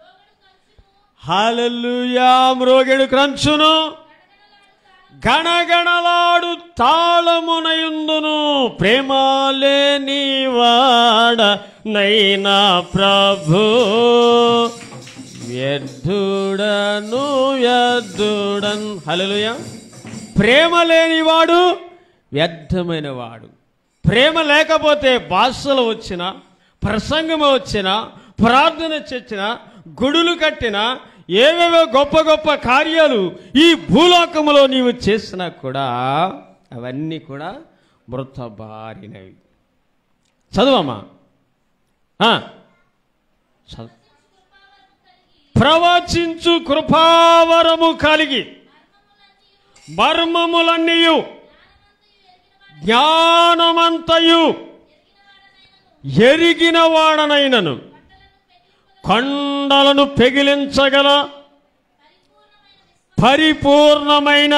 హల్లెలూయా మ్రోగెడు క్రంచును గణగణలాడు తాళమునయుందును ప్రేమ లేని వాడ నైనా ప్రభు వ్యర్థుడను వ్యర్థుడన్ హల్లెలూయా ప్రేమ లేనివాడు వ్యర్థమైన వాడు ప్రేమ లేకపోతే భాషలు వచ్చిన ప్రసంగం వచ్చిన ప్రార్థన చచ్చిన గుడులు కట్టిన ఏవేవో గొప్ప గొప్ప కార్యాలు ఈ భూలోకములో నీవు చేసినా కూడా అవన్నీ కూడా మృతబారినవి చదువమ్మా ఆ, చదువు ప్రవచించు కృపావరము కలిగి మర్మములన్నీయు జ్ఞానమంతయు ఎరిగిన వాడనైనను కొండలను పెగిలించగల పరిపూర్ణమైన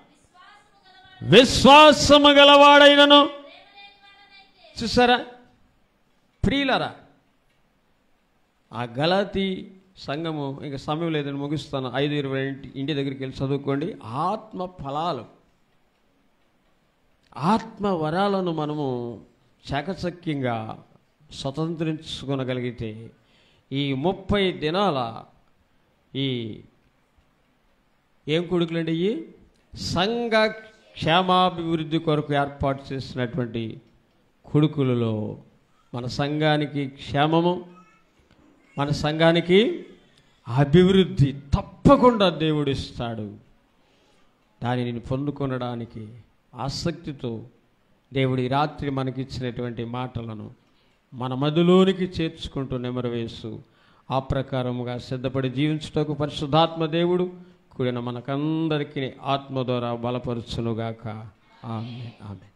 విశ్వాసము గలవాడైనను చూసారా ప్రియులరా ఆ గలతి సంఘము ఇంకా సమయం లేదని ముగిస్తాను ఐదు ఇరవై ఇంటి ఇంటి దగ్గరికి వెళ్ళి చదువుకోండి ఆత్మ ఫలాలు ఆత్మ వరాలను మనము చాకచక్యంగా స్వతంత్రించుకొనగలిగితే ఈ ముప్పై దినాల ఈ ఏం కొడుకులండి ఇవి సంఘ క్షేమాభివృద్ధి కొరకు ఏర్పాటు చేసినటువంటి కొడుకులలో మన సంఘానికి క్షేమము మన సంఘానికి అభివృద్ధి తప్పకుండా దేవుడు ఇస్తాడు దానిని పొందుకొనడానికి ఆసక్తితో దేవుడి రాత్రి మనకిచ్చినటువంటి మాటలను మన మదిలోనికి చేర్చుకుంటూ నెమరవేసు ఆ ప్రకారముగా సిద్ధపడి జీవించుటకు పరిశుద్ధాత్మ దేవుడు కూడిన మనకందరికీ ఆత్మ ద్వారా బలపరుచునుగాక ఆమె ఆమె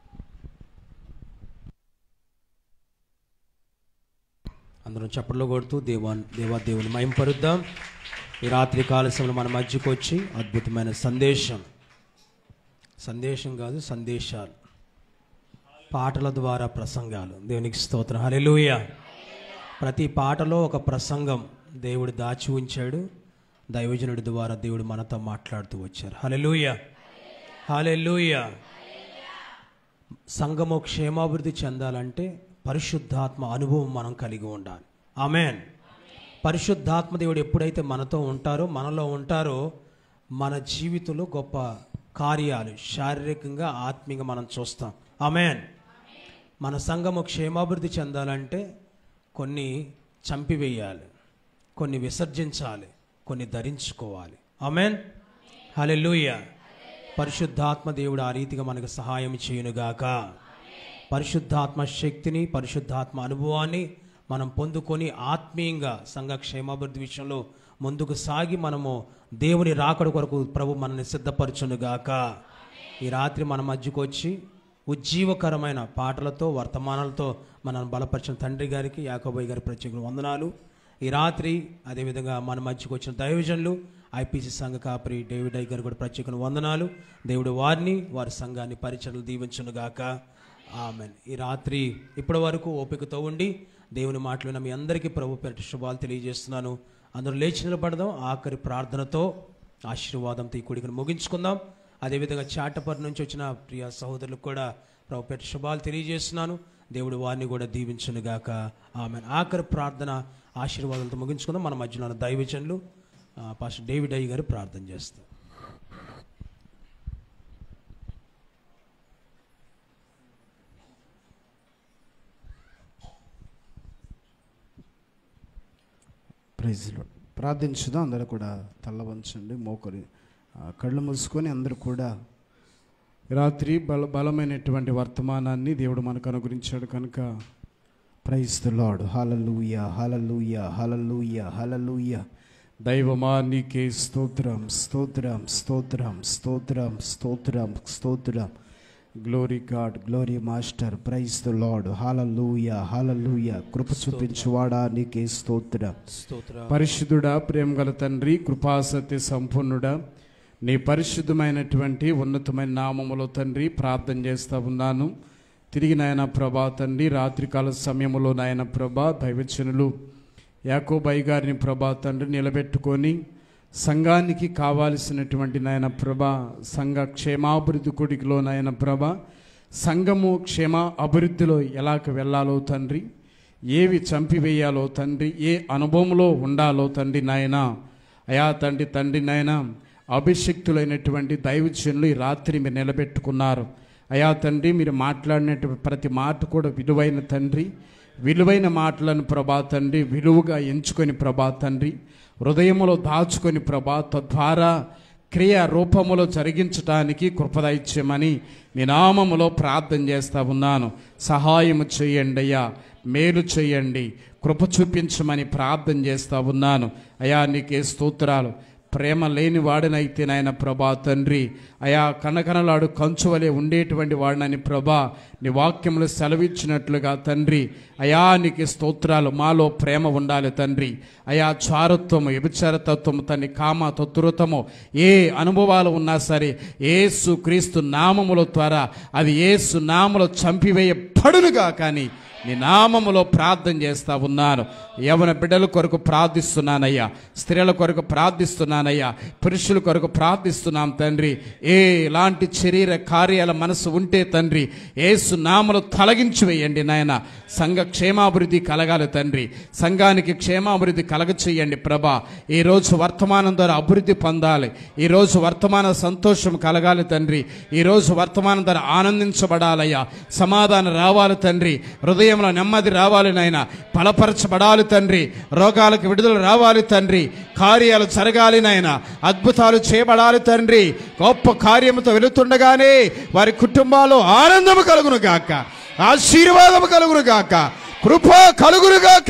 అందరం చప్పట్లో కొడుతూ దేవా దేవా దేవుని మయంపరుద్దాం ఈ రాత్రి కాల సమయంలో మన మధ్యకు వచ్చి అద్భుతమైన సందేశం సందేశం కాదు సందేశాలు పాటల ద్వారా ప్రసంగాలు దేవునికి స్తోత్రం హల్లెలూయ ప్రతి పాటలో ఒక ప్రసంగం దేవుడు దాచి ఉంచాడు దైవజనుడి ద్వారా దేవుడు మనతో మాట్లాడుతూ వచ్చారు హల్లెలూయ హల్లెలూయ సంఘము క్షేమాభివృద్ధి చెందాలంటే పరిశుద్ధాత్మ అనుభవం మనం కలిగి ఉండాలి ఆమెన్ పరిశుద్ధాత్మ దేవుడు ఎప్పుడైతే మనతో ఉంటారో మనలో ఉంటారో మన జీవితంలో గొప్ప కార్యాలు శారీరకంగా ఆత్మీయంగా మనం చూస్తాం ఆమెన్ మన సంఘము క్షేమాభివృద్ధి చెందాలంటే కొన్ని చంపివేయాలి కొన్ని విసర్జించాలి కొన్ని ధరించుకోవాలి ఆమెన్ హల్లెలూయా పరిశుద్ధాత్మ దేవుడు ఆ రీతిగా మనకు సహాయం చేయునుగాక పరిశుద్ధాత్మ శక్తిని పరిశుద్ధాత్మ అనుభవాన్ని మనం పొందుకొని ఆత్మీయంగా సంఘ క్షేమాభివృద్ధి విషయంలో ముందుకు సాగి మనము దేవుని రాకడ కొరకు ప్రభు మనల్ని సిద్ధపరచునుగాక ఈ రాత్రి మన మధ్యకు వచ్చి ఉజ్జీవకరమైన పాటలతో వర్తమానాలతో మనల్ని బలపరిచిన తండ్రి గారికి యాకోబయ్య గారి ప్రత్యేక వందనాలు ఈ రాత్రి అదేవిధంగా మన మధ్యకు వచ్చిన దైవజనులు ఐపీసీ సంఘ కాపరి డేవిడ్ ఐ గారు కూడా ప్రత్యేక వందనాలు దేవుడు వారిని వారి సంఘాన్ని పరిచయలు దీవించునుగాక ఆమెన్ ఈ రాత్రి ఇప్పటి వరకు ఓపికతో ఉండి దేవుని మాటలు మీ అందరికీ ప్రభు పేరిట శుభాలు తెలియజేస్తున్నాను అందరూ లేచి నిలబడదాం ఆఖరి ప్రార్థనతో ఆశీర్వాదంతో ఈ కొడుకును ముగించుకుందాం అదేవిధంగా చాటపర్ నుంచి వచ్చిన ప్రియ సహోదరులకు కూడా ప్రభు పేరిట శుభాలు తెలియజేస్తున్నాను దేవుడు వారిని కూడా దీవించునుగాక ఆమె ఆఖరి ప్రార్థన ఆశీర్వాదాలతో ముగించుకుందాం మన మధ్యలో ఉన్న దైవజనులు ఆ, పాస్టర్ డేవిడ్ అయ్య గారు ప్రార్థన చేస్తారు ప్రైజ్లో ప్రార్థించుదాం అందరూ కూడా తల్ల వంచండి మోకరి ఆ, కళ్ళు మూసుకొని అందరూ కూడా ఈ రాత్రి బల బలమైనటువంటి వర్తమానాన్ని దేవుడు మనకు అనుగ్రహించాడు కనుక praise the lord hallelujah hallelujah hallelujah hallelujah దైవమా నీకే స్తోత్రం స్తోత్రం స్తోత్రం స్తోత్రం స్తోత్రం స్తోత్రం glory god glory master praise the lord hallelujah hallelujah కృప చూపించువాడా నీకే స్తోత్రం స్తోత్ర పరిశుద్ధుడా ప్రేమ గల తండ్రి కృపాసత్య సంపూర్ణుడా నీ పరిశుద్ధమైనటువంటి ఉన్నతమైన నామములో తండ్రి ప్రార్థన చేస్తా ఉన్నాను తిరిగి నాయన ప్రభా తండ్రి రాత్రికాల సమయంలో నాయన ప్రభా దైవచనులు యాకోబాయి గారిని ప్రభా తండ్రి నిలబెట్టుకొని సంఘానికి కావాల్సినటువంటి నాయన ప్రభా సంఘ క్షేమాభివృద్ధి కొడికిలో నాయన ప్రభా సంఘము క్షేమ అభివృద్ధిలో ఎలాగ వెళ్ళాలో తండ్రి ఏవి చంపివేయాలో తండ్రి ఏ అనుభవంలో ఉండాలో తండ్రి నాయన అయా తండ్రి తండ్రి నాయన అభిషక్తులైనటువంటి దైవజనులు ఈ రాత్రి మీరు నిలబెట్టుకున్నారు అయా తండ్రి మీరు మాట్లాడినటువంటి ప్రతి మాట కూడా విలువైన తండ్రి విలువైన మాటలను ప్రభా తండ్రి విలువగా ఎంచుకొని ప్రభా తండ్రి హృదయములో దాచుకొని ప్రభా తద్వారా క్రియ రూపములో జరిగించటానికి కృపదైత్యమని మీ నామములో ప్రార్థన చేస్తా ఉన్నాను సహాయము చేయండి అయ్యా మేలు చేయండి కృప చూపించమని ప్రార్థన చేస్తా ఉన్నాను అయా నీకే స్తోత్రాలు ప్రేమ లేని వాడినైతే నాయన ప్రభా తండ్రి అయా కనకనలాడు కంచువలే ఉండేటువంటి వాడినని ప్రభా నీ వాక్యములు సెలవిచ్చినట్లుగా తండ్రి అయా నీకు స్తోత్రాలు మాలో ప్రేమ ఉండాలి తండ్రి అయా చారుత్వము వ్యభిచారతత్వము తన్ని కామ తత్రుతము ఏ అనుభవాలు ఉన్నా సరే ఏసు క్రీస్తు నామముల ద్వారా అది ఏసు నామలో చంపివేయబడునుగా కానీ నీ నామములో ప్రార్థన చేస్తా ఉన్నాను యవన బిడ్డల కొరకు ప్రార్థిస్తున్నానయ్యా స్త్రీల కొరకు ప్రార్థిస్తున్నానయ్యా పురుషుల కొరకు ప్రార్థిస్తున్నాం తండ్రి ఏ ఎలాంటి శరీర కార్యాల మనసు ఉంటే తండ్రి ఏసు నామలు తొలగించి వేయండి నాయన సంఘ క్షేమాభివృద్ధి కలగాలి తండ్రి సంఘానికి క్షేమాభివృద్ధి కలగ చేయండి ప్రభా ఈ రోజు వర్తమానం ద్వారా అభివృద్ధి పొందాలి ఈ రోజు వర్తమాన సంతోషం కలగాలి తండ్రి ఈ రోజు వర్తమానం ద్వారా ఆనందించబడాలయ్యా సమాధానం రావాలి తండ్రి హృదయంలో నెమ్మది రావాలి నాయన బలపరచబడాలి తండ్రి రోగాలకు విడుదల రావాలి తండ్రి కార్యాలు జరగాలి నాయన అద్భుతాలు చేయబడాలి తండ్రి గొప్ప కార్యముతో వెళుతుండగానే వారి కుటుంబాలు ఆనందము కలుగును గాక ఆశీర్వాదము కలుగును గాక కృప కలుగును గాక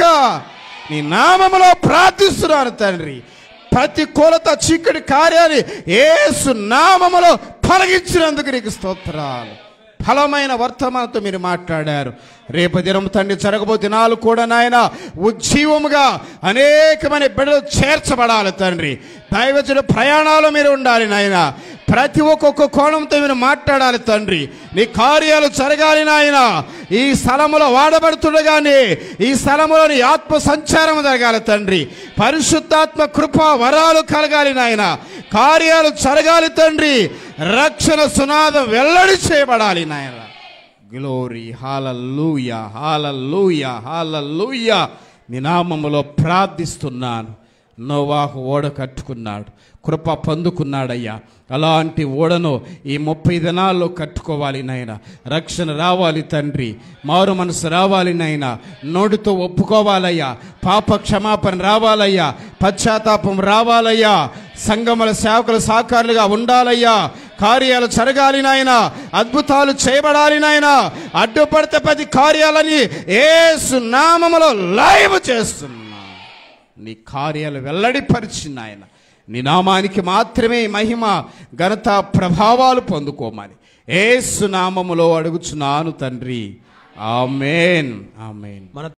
నీ నామములో ప్రార్థిస్తున్నాను తండ్రి ప్రతికూలత చీకటి కార్యాన్ని ఏసు నామములో తొలగించినందుకు నీకు స్తోత్రాలు ఫలమైన వర్తమానంతో మీరు మాట్లాడారు రేపు దినం తండ్రి జరగబో దినాలు కూడా నాయన ఉజ్జీవముగా అనేకమైన బిడ్డలు చేర్చబడాలి తండ్రి దైవజుడు ప్రయాణాలు మీరు ఉండాలి నాయన ప్రతి ఒక్కొక్క కోణంతో మీరు మాట్లాడాలి తండ్రి నీ కార్యాలు జరగాలి నాయన ఈ స్థలములో వాడబడుతుండగానే ఈ స్థలములో నీ ఆత్మ సంచారం జరగాలి తండ్రి పరిశుద్ధాత్మ కృప వరాలు కలగాలి నాయన కార్యాలు జరగాలి తండ్రి రక్షణ సునాదం వెల్లడి చేయబడాలి నాయన గ్లోరీ హాలూయ హాలూయ హాలూయ నీ నామములో ప్రార్థిస్తున్నాను నోవాహు ఓడ కట్టుకున్నాడు కృప పొందుకున్నాడయ్యా అలాంటి ఓడను ఈ ముప్పై దినాల్లో కట్టుకోవాలి నాయన రక్షణ రావాలి తండ్రి మారు మనసు రావాలి నాయన నోటితో ఒప్పుకోవాలయ్యా పాప క్షమాపణ రావాలయ్యా పశ్చాత్తాపం రావాలయ్యా సంగముల సేవకుల సాకారులుగా ఉండాలయ్యా కార్యాలు జరగాలి నాయన అద్భుతాలు చేయబడాలి నాయన అడ్డుపడితే పది కార్యాలని ఏసు నామములో లైవ్ చేస్తున్నా నీ కార్యాలు వెల్లడిపరిచి నాయన నీ నామానికి మాత్రమే మహిమ ఘనత ప్రభావాలు పొందుకోమని ఏసు నామములో అడుగుచున్నాను తండ్రి ఆమెన్ ఆమెన్ మన